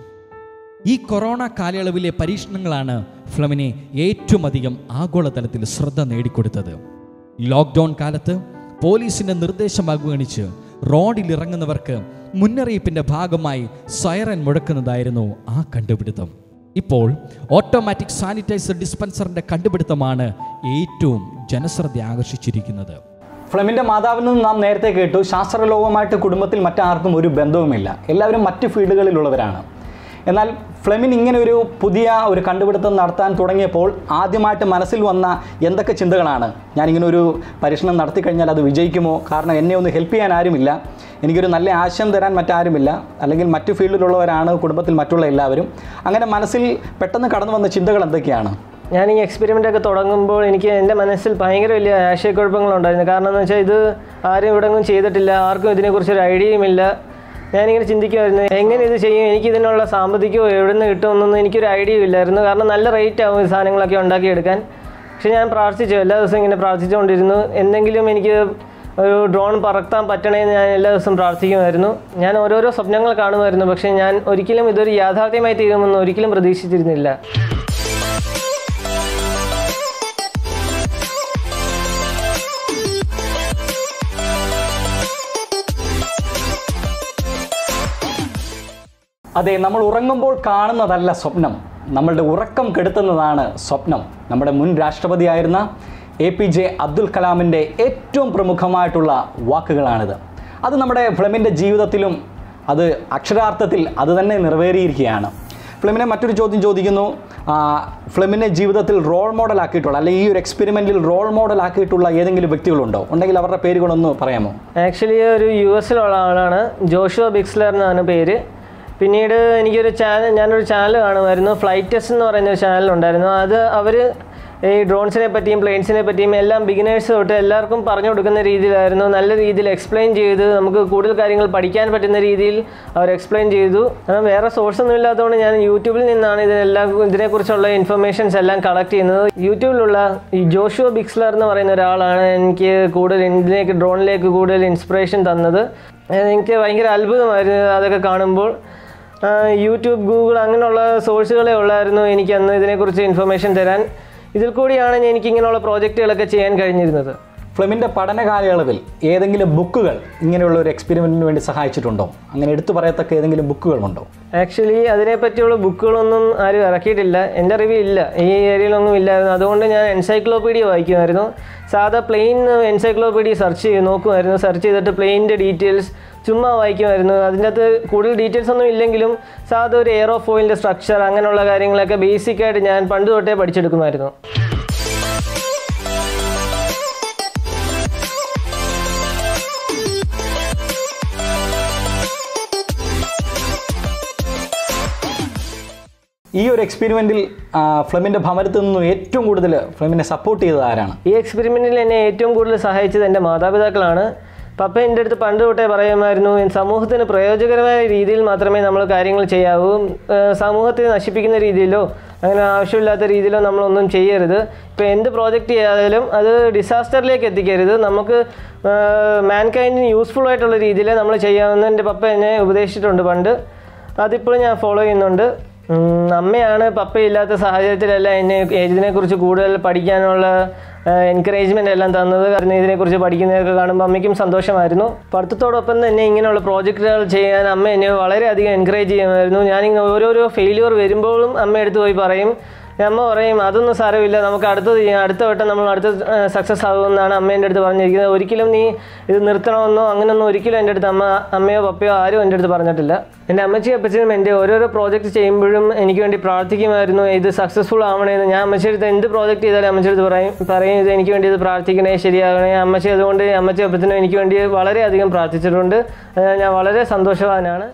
ഈ കൊറോണ കാലയളവിലെ പരീക്ഷണങ്ങളാണ് ഫ്ലമിനെ ഏറ്റവും അധികം ആഗോളതലത്തിൽ ശ്രദ്ധ നേടിക്കൊടുത്തത് ലോക്ക്ഡൗൺ കാലത്ത് പോലീസിന്റെ നിർദ്ദേശം അവഗണിച്ച് റോഡിൽ ഇറങ്ങുന്നവർക്ക് മുന്നറിയിപ്പിന്റെ ഭാഗമായി സൈറൻ മുഴക്കുന്നതായിരുന്നു ആ കണ്ടുപിടുത്തം ഇപ്പോൾ ഓട്ടോമാറ്റിക് സാനിറ്റൈസർ ഡിസ്പെൻസറിന്റെ കണ്ടുപിടുത്തമാണ് ഏറ്റവും ജനശ്രദ്ധ ആകർഷിച്ചിരിക്കുന്നത് ഫ്ലെമിൻ്റെ മാതാവിൽ നിന്ന് നാം നേരത്തെ കേട്ടു ശാസ്ത്രലോകവുമായിട്ട് കുടുംബത്തിൽ മറ്റാർക്കും ഒരു ബന്ധവുമില്ല എല്ലാവരും മറ്റ് ഫീൽഡുകളിലുള്ളവരാണ് എന്നാൽ ഫ്ലെമിൻ ഇങ്ങനെ ഒരു പുതിയ ഒരു കണ്ടുപിടുത്തം നടത്താൻ തുടങ്ങിയപ്പോൾ ആദ്യമായിട്ട് മനസ്സിൽ വന്ന എന്തൊക്കെ ചിന്തകളാണ് ഞാനിങ്ങനെ ഒരു പരീക്ഷണം നടത്തി കഴിഞ്ഞാൽ അത് വിജയിക്കുമോ കാരണം എന്നെ ഒന്ന് ഹെൽപ്പ് ചെയ്യാൻ ആരുമില്ല എനിക്കൊരു നല്ല ആശയം തരാൻ മറ്റാരുമില്ല അല്ലെങ്കിൽ മറ്റു ഫീൽഡിലുള്ളവരാണ് കുടുംബത്തിൽ മറ്റുള്ള എല്ലാവരും അങ്ങനെ മനസ്സിൽ പെട്ടെന്ന് കടന്നു വന്ന ചിന്തകൾ എന്തൊക്കെയാണ് ഞാൻ ഈ എക്സ്പെരിമെൻ്റ് ഒക്കെ തുടങ്ങുമ്പോൾ എനിക്ക് എൻ്റെ മനസ്സിൽ ഭയങ്കര വലിയ ആശയക്കുഴപ്പങ്ങളുണ്ടായിരുന്നു കാരണം എന്ന് വെച്ചാൽ ഇത് ആരും ഇവിടെ ഒന്നും ചെയ്തിട്ടില്ല ആർക്കും ഇതിനെക്കുറിച്ച് ഒരു ഐഡിയയുമില്ല ഞാനിങ്ങനെ ചിന്തിക്കുമായിരുന്നു എങ്ങനെ ഇത് ചെയ്യും എനിക്ക് ഇതിനുള്ള സാമ്പത്തികമോ എവിടെ നിന്ന് കിട്ടുമെന്നൊന്നും എനിക്കൊരു ഐഡിയ ഇല്ലായിരുന്നു കാരണം നല്ല റേറ്റ് ആവും ഈ സാധനങ്ങളൊക്കെ ഉണ്ടാക്കിയെടുക്കാൻ പക്ഷെ ഞാൻ പ്രാർത്ഥിച്ചു എല്ലാ ദിവസവും ഇങ്ങനെ പ്രാർത്ഥിച്ചുകൊണ്ടിരുന്നു എന്തെങ്കിലും എനിക്ക് ഒരു ഡ്രോൺ പറത്താൻ പറ്റണേന്ന് ഞാൻ എല്ലാ ദിവസവും പ്രാർത്ഥിക്കുമായിരുന്നു ഞാൻ ഓരോരോ സ്വപ്നങ്ങൾ കാണുമായിരുന്നു പക്ഷേ ഞാൻ ഒരിക്കലും ഇതൊരു യാഥാർത്ഥ്യമായി തീരുമെന്ന് ഒരിക്കലും പ്രതീക്ഷിച്ചിരുന്നില്ല അതെ നമ്മൾ ഉറങ്ങുമ്പോൾ കാണുന്നതല്ല സ്വപ്നം നമ്മളുടെ ഉറക്കം കെടുത്തുന്നതാണ് സ്വപ്നം നമ്മുടെ മുൻ രാഷ്ട്രപതിയായിരുന്ന എ പി ജെ അബ്ദുൽ കലാമിൻ്റെ ഏറ്റവും പ്രമുഖമായിട്ടുള്ള വാക്കുകളാണിത് അത് നമ്മുടെ ഫ്ലെമിൻ്റെ ജീവിതത്തിലും അത് അക്ഷരാർത്ഥത്തിൽ അത് തന്നെ നിറവേറിയിരിക്കുകയാണ് ഫ്ലെമിനെ മറ്റൊരു ചോദ്യം ചോദിക്കുന്നു ആ, ഫ്ലെമിനെ ജീവിതത്തിൽ റോൾ മോഡൽ ആക്കിയിട്ടുള്ള അല്ലെങ്കിൽ ഈ ഒരു എക്സ്പെരിമെൻറ്റിൽ റോൾ മോഡൽ ആക്കിയിട്ടുള്ള ഏതെങ്കിലും വ്യക്തികളുണ്ടോ ഉണ്ടെങ്കിൽ അവരുടെ പേരുകളൊന്ന് പറയാമോ ആക്ച്വലി ഒരു യു എസിലുള്ള ആളാണ് ജോഷുവ ബിക്സ്ലർ എന്നാണ് പേര് പിന്നീട് എനിക്കൊരു ചാനൽ ഞാനൊരു ചാനൽ കാണുമായിരുന്നു ഫ്ലൈറ്റ് ടെസ്റ്റ് എന്ന് പറയുന്ന ഒരു ചാനൽ ഉണ്ടായിരുന്നു അത് അവർ ഈ ഡ്രോൺസിനെ പറ്റിയും പ്ലെയിൻസിനെ പറ്റിയും എല്ലാം ബിഗിനേഴ്സ് തൊട്ട് എല്ലാവർക്കും പറഞ്ഞു കൊടുക്കുന്ന രീതിയിലായിരുന്നു നല്ല രീതിയിൽ എക്സ്പ്ലെയിൻ ചെയ്ത് നമുക്ക് കൂടുതൽ കാര്യങ്ങൾ പഠിക്കാൻ പറ്റുന്ന രീതിയിൽ അവർ എക്സ്പ്ലെയിൻ ചെയ്തു കാരണം വേറെ സോഴ്സ് ഒന്നും ഇല്ലാത്തതുകൊണ്ട് ഞാൻ യൂട്യൂബിൽ നിന്നാണ് ഇതിനെല്ലാം ഇതിനെക്കുറിച്ചുള്ള ഇൻഫർമേഷൻസ് എല്ലാം കളക്ട് ചെയ്യുന്നത് യൂട്യൂബിലുള്ള ഈ ജോഷുവ ബിക്സ്ലർ എന്ന് പറയുന്ന ഒരാളാണ് എനിക്ക് കൂടുതൽ ഇതിലേക്ക് ഡ്രോണിലേക്ക് കൂടുതൽ ഇൻസ്പിറേഷൻ തന്നത് ഏഹ് എനിക്ക് ഭയങ്കര അത്ഭുതമായിരുന്നു അതൊക്കെ കാണുമ്പോൾ ആഹ് യൂട്യൂബ് ഗൂഗിൾ അങ്ങനെയുള്ള സോഴ്സുകളെ ഉള്ളായിരുന്നു എനിക്ക് അന്ന് ഇതിനെക്കുറിച്ച് ഇൻഫർമേഷൻ തരാൻ ഇതിൽ കൂടിയാണ് എനിക്ക് ഇങ്ങനെയുള്ള പ്രോജക്റ്റുകളൊക്കെ ചെയ്യാൻ കഴിഞ്ഞിരുന്നത് ഫ്ലെമിൻ്റെ പഠന കാലയളവിൽ ഏതെങ്കിലും ബുക്കുകൾ ഇങ്ങനെയുള്ള ഒരു എക്സ്പെരിമെൻറ്റിന് വേണ്ടി സഹായിച്ചിട്ടുണ്ടോ അങ്ങനെ എടുത്തു പറയത്തക്ക ഏതെങ്കിലും ബുക്കുകളുണ്ടോ ആക്ച്വലി അതിനെപ്പറ്റിയുള്ള ബുക്കുകളൊന്നും ആരും ഇറക്കിയിട്ടില്ല എൻ്റെ അറിവിൽ ഇല്ല ഈ ഏരിയയിലൊന്നും ഇല്ലായിരുന്നു അതുകൊണ്ട് ഞാൻ എൻസൈക്ലോപീഡിയ വായിക്കുമായിരുന്നു സാധാ പ്ലെയിൻ എൻസൈക്ലോപീഡിയ സെർച്ച് ചെയ്ത് നോക്കുമായിരുന്നു സെർച്ച് ചെയ്തിട്ട് പ്ലെയിനിൻ്റെ ഡീറ്റെയിൽസ് ചുമ്മാ വായിക്കുമായിരുന്നു അതിൻ്റെ അകത്ത് കൂടുതൽ ഡീറ്റെയിൽസ് ഒന്നും ഇല്ലെങ്കിലും സാധാ ഒരു എയറോഫോയിലിൻ്റെ സ്ട്രക്ചർ അങ്ങനെയുള്ള കാര്യങ്ങളൊക്കെ ബേസിക്കായിട്ട് ഞാൻ പണ്ട് തൊട്ടേ പഠിച്ചെടുക്കുമായിരുന്നു ഈ ഒരു എക്സ്പെരിമെൻറ്റിൽ ഫ്ലെമിൻ്റെ ഭവനത്തിൽ നിന്നും ഏറ്റവും കൂടുതൽ ഫ്ലെമിനെ സപ്പോർട്ട് ചെയ്തത് ആരാണ് ഈ എക്സ്പെരിമെൻറ്റിൽ എന്നെ ഏറ്റവും കൂടുതൽ സഹായിച്ചത് എൻ്റെ മാതാപിതാക്കളാണ് പപ്പ എൻ്റെ അടുത്ത് പണ്ട് തൊട്ടേ പറയുമായിരുന്നു സമൂഹത്തിന് പ്രയോജനകരമായ രീതിയിൽ മാത്രമേ നമ്മൾ കാര്യങ്ങൾ ചെയ്യാവൂ ഏഹ് സമൂഹത്തെ നശിപ്പിക്കുന്ന രീതിയിലോ അങ്ങനെ ആവശ്യമില്ലാത്ത രീതിയിലോ നമ്മളൊന്നും ചെയ്യരുത് ഇപ്പോൾ എന്ത് പ്രോജക്റ്റ് ചെയ്താലും അത് ഡിസാസ്റ്ററിലേക്ക് എത്തിക്കരുത് നമുക്ക് മാൻകൈൻഡിന് യൂസ്ഫുൾ ആയിട്ടുള്ള രീതിയിൽ നമ്മൾ ചെയ്യാമെന്ന് എൻ്റെ പപ്പ എന്നെ ഉപദേശിച്ചിട്ടുണ്ട് പണ്ട് അതിപ്പോഴും ഞാൻ ഫോളോ ചെയ്യുന്നുണ്ട് ഉം, അമ്മയാണ് പപ്പ ഇല്ലാത്ത സാഹചര്യത്തിലെല്ലാം എന്നെ ഇതിനെക്കുറിച്ച് കൂടുതൽ പഠിക്കാനുള്ള എൻകറേജ്മെൻ്റ് എല്ലാം തന്നത് കാരണം ഇതിനെക്കുറിച്ച് പഠിക്കുന്നതൊക്കെ കാണുമ്പോൾ അമ്മയ്ക്കും സന്തോഷമായിരുന്നു പഠിത്തത്തോടൊപ്പം തന്നെ ഇങ്ങനെയുള്ള പ്രോജക്റ്റുകൾ ചെയ്യാൻ അമ്മ എന്നെ വളരെയധികം എൻകറേജ് ചെയ്യുമായിരുന്നു ഞാനിങ്ങനെ ഓരോരോ ഫെയിലിയർ വരുമ്പോഴും അമ്മ എടുത്ത് പോയി പറയും അമ്മ പറയും അതൊന്നും സാരമില്ല നമുക്ക് അടുത്തത് ചെയ്യാം അടുത്ത വട്ടം നമ്മൾ അടുത്ത സക്സസ് ആകുമെന്നാണ് അമ്മ എൻ്റെ അടുത്ത് പറഞ്ഞിരിക്കുന്നത് ഒരിക്കലും നീ ഇത് നിർത്തണമെന്നോ അങ്ങനെയൊന്നും ഒരിക്കലും എൻ്റെ അടുത്ത് അമ്മ അമ്മയോ പപ്പയോ ആരും എൻ്റെ അടുത്ത് പറഞ്ഞിട്ടില്ല എൻ്റെ അമ്മച്ചി അപ്പച്ചനും എൻ്റെ ഓരോരോ പ്രോജക്റ്റ് ചെയ്യുമ്പോഴും എനിക്ക് വേണ്ടി പ്രാർത്ഥിക്കുമായിരുന്നു ഇത് സക്സസ്ഫുൾ ആവണേന്ന് ഞാൻ അമ്മച്ചി അടുത്ത് എന്ത് പ്രോജക്റ്റ് ചെയ്താലും അമ്മച്ചി അടുത്ത് പറയും പറയും ഇത് എനിക്ക് വേണ്ടി ഇത് പ്രാർത്ഥിക്കണേ ശരിയാകണേ അമ്മച്ചി അതുകൊണ്ട് അമ്മച്ചി അപ്പച്ചനും എനിക്ക് വേണ്ടി വളരെയധികം പ്രാർത്ഥിച്ചിട്ടുണ്ട് അതിനാൽ ഞാൻ വളരെ സന്തോഷവാനാണ്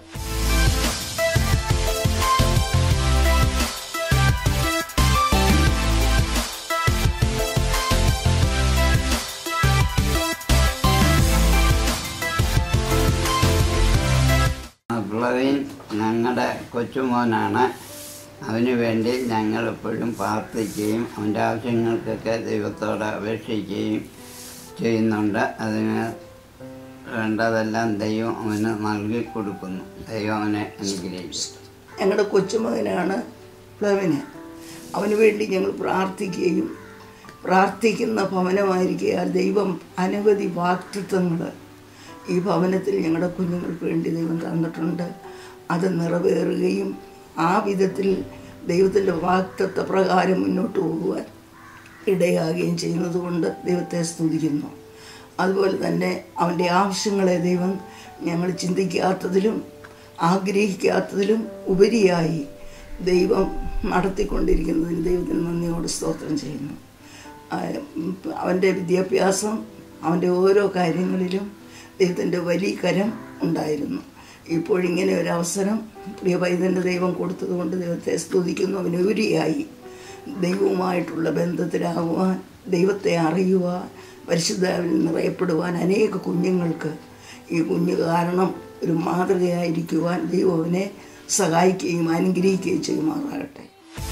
ഫ്ലവിൻ ഞങ്ങളുടെ കൊച്ചുമോനാണ് അവന് വേണ്ടി ഞങ്ങൾ എപ്പോഴും പ്രാർത്ഥിക്കുകയും അവൻ്റെ ആവശ്യങ്ങൾക്കൊക്കെ ദൈവത്തോട് അപേക്ഷിക്കുകയും ചെയ്യുന്നുണ്ട് അതിന് വേണ്ടതെല്ലാം ദൈവം അവന് നൽകി കൊടുക്കുന്നു ദൈവം അവനെ അനുഗ്രഹിക്കും ഞങ്ങളുടെ കൊച്ചുമകനാണ് പ്ലവന് അവന് വേണ്ടി ഞങ്ങൾ പ്രാർത്ഥിക്കുകയും പ്രാർത്ഥിക്കുന്ന ഭവനമായിരിക്കുക ദൈവം അനവധി വാക്തത്വങ്ങൾ ഈ ഭവനത്തിൽ ഞങ്ങളുടെ കുഞ്ഞുങ്ങൾക്ക് വേണ്ടി ദൈവം തന്നിട്ടുണ്ട് അത് നിറവേറുകയും ആ വിധത്തിൽ ദൈവത്തിൻ്റെ വാക്തത്വ പ്രകാരം മുന്നോട്ട് പോകുവാൻ ഇടയാകുകയും ചെയ്യുന്നത് കൊണ്ട് ദൈവത്തെ സ്തുതിക്കുന്നു അതുപോലെ തന്നെ അവൻ്റെ ആവശ്യങ്ങളെ ദൈവം ഞങ്ങൾ ചിന്തിക്കാത്തതിലും ആഗ്രഹിക്കാത്തതിലും ഉപരിയായി ദൈവം നടത്തിക്കൊണ്ടിരിക്കുന്നതിന് ദൈവത്തിന് നന്ദിയോട് സ്തോത്രം ചെയ്യുന്നു ആ, ഉം, അവൻ്റെ വിദ്യാഭ്യാസം അവൻ്റെ ഓരോ കാര്യങ്ങളിലും ദൈവത്തിൻ്റെ വലിയ കരം ഉണ്ടായിരുന്നു ഇപ്പോഴിങ്ങനെ ഒരു അവസരം പ്രിയ പൈതൻ്റെ ദൈവം കൊടുത്തതുകൊണ്ട് ദൈവത്തെ സ്തുതിക്കുന്നു അവനുപരിയായി ദൈവവുമായിട്ടുള്ള ബന്ധത്തിലാകുവാൻ ദൈവത്തെ അറിയുവാൻ പരിശുദ്ധാവിൽ നിറയപ്പെടുവാൻ അനേക കുഞ്ഞുങ്ങൾക്ക് ഈ കുഞ്ഞു കാരണം ഒരു മാതൃകയായിരിക്കുവാൻ ദൈവം അവനെ സഹായിക്കുകയും അനുഗ്രഹിക്കുകയും ചെയ്യുമാറാകട്ടെ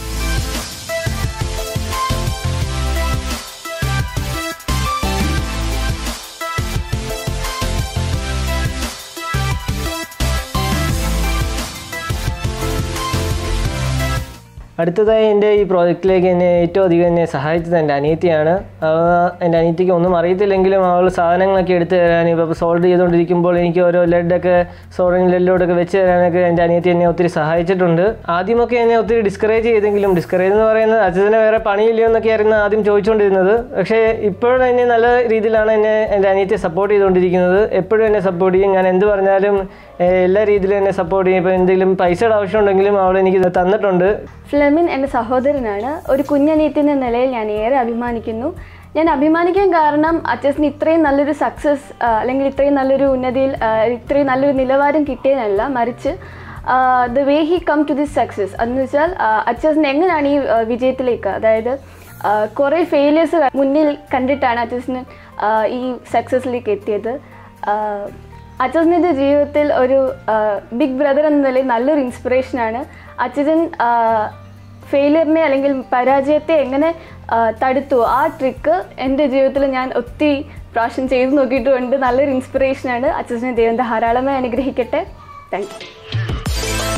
അടുത്തതായി എൻ്റെ ഈ പ്രോജക്റ്റിലേക്ക് എന്നെ ഏറ്റവും അധികം എന്നെ സഹായിച്ചത് എൻ്റെ അനിയത്തിയാണ് അവ എൻ്റെ അനിയത്തിക്ക് ഒന്നും അറിയത്തില്ലെങ്കിലും അവൾ സാധനങ്ങളൊക്കെ എടുത്തു തരാനും ഇപ്പോൾ സോൾവ് ചെയ്തുകൊണ്ടിരിക്കുമ്പോൾ എനിക്ക് ഓരോ ലെഡൊക്കെ സോൾഡിങ് ലെഡിലോട്ടൊക്കെ വെച്ച് തരാനൊക്കെ എൻ്റെ അനിയത്തി എന്നെ ഒത്തിരി സഹായിച്ചിട്ടുണ്ട് ആദ്യമൊക്കെ എന്നെ ഒത്തിരി ഡിസ്കറേജ് ചെയ്തെങ്കിലും ഡിസ്കറേജ് എന്ന് പറയുന്നത് അച്ഛനെ വേറെ പണിയില്ലയോ എന്നൊക്കെ ആയിരുന്നു ആദ്യം ചോദിച്ചുകൊണ്ടിരുന്നത് പക്ഷേ ഇപ്പോഴും എന്നെ നല്ല രീതിയിലാണ് എന്നെ എൻ്റെ അനിയത്തിയെ സപ്പോർട്ട് ചെയ്തുകൊണ്ടിരിക്കുന്നത് എപ്പോഴും എന്നെ സപ്പോർട്ട് ചെയ്യും ഞാൻ എന്ത് പറഞ്ഞാലും ഏഹ്, എല്ലാ രീതിയിലും എന്നെ സപ്പോർട്ട് ചെയ്യും ഇപ്പോൾ എന്തെങ്കിലും പൈസയുടെ ആവശ്യമുണ്ടെങ്കിലും അവൾ എനിക്ക് ഇത് തന്നിട്ടുണ്ട് ഫ്ലെമിൻ എൻ്റെ സഹോദരനാണ് ഒരു കുഞ്ഞനീത്തി എന്ന നിലയിൽ ഞാൻ ഏറെ അഭിമാനിക്കുന്നു ഞാൻ അഭിമാനിക്കാൻ കാരണം അച്ഛന് ഇത്രയും നല്ലൊരു സക്സസ് അല്ലെങ്കിൽ ഇത്രയും നല്ലൊരു ഉന്നതിയിൽ ആ, ഇത്രയും നല്ലൊരു നിലവാരം കിട്ടിയതല്ല മറിച്ച് the way he come to this success അതെന്ന് വെച്ചാൽ അച്ഛൻ എങ്ങനെയാണ് ഈ ആ, വിജയത്തിലേക്ക് അതായത് കുറേ ഫെയിലിയേഴ്സ് മുന്നിൽ കണ്ടിട്ടാണ് അച്ഛന് ഈ സക്സസ്സിലേക്ക് എത്തിയത് അച്ഛൻ്റെ ജീവിതത്തിൽ ഒരു ബിഗ് ബ്രദർ എന്ന നിലയിൽ നല്ലൊരു ഇൻസ്പിറേഷനാണ് അച്ഛൻ ഫെയിലിയറിനെ അല്ലെങ്കിൽ പരാജയത്തെ എങ്ങനെ ആ, തടുത്തു ആ ട്രിക്ക് എൻ്റെ ജീവിതത്തിൽ ഞാൻ ഒത്തിരി പ്രാവശ്യം ചെയ്തു നോക്കിയിട്ടുമുണ്ട് നല്ലൊരു ഇൻസ്പിറേഷനാണ് അച്ഛനെ ദൈവം ധാരാളമായി അനുഗ്രഹിക്കട്ടെ thank you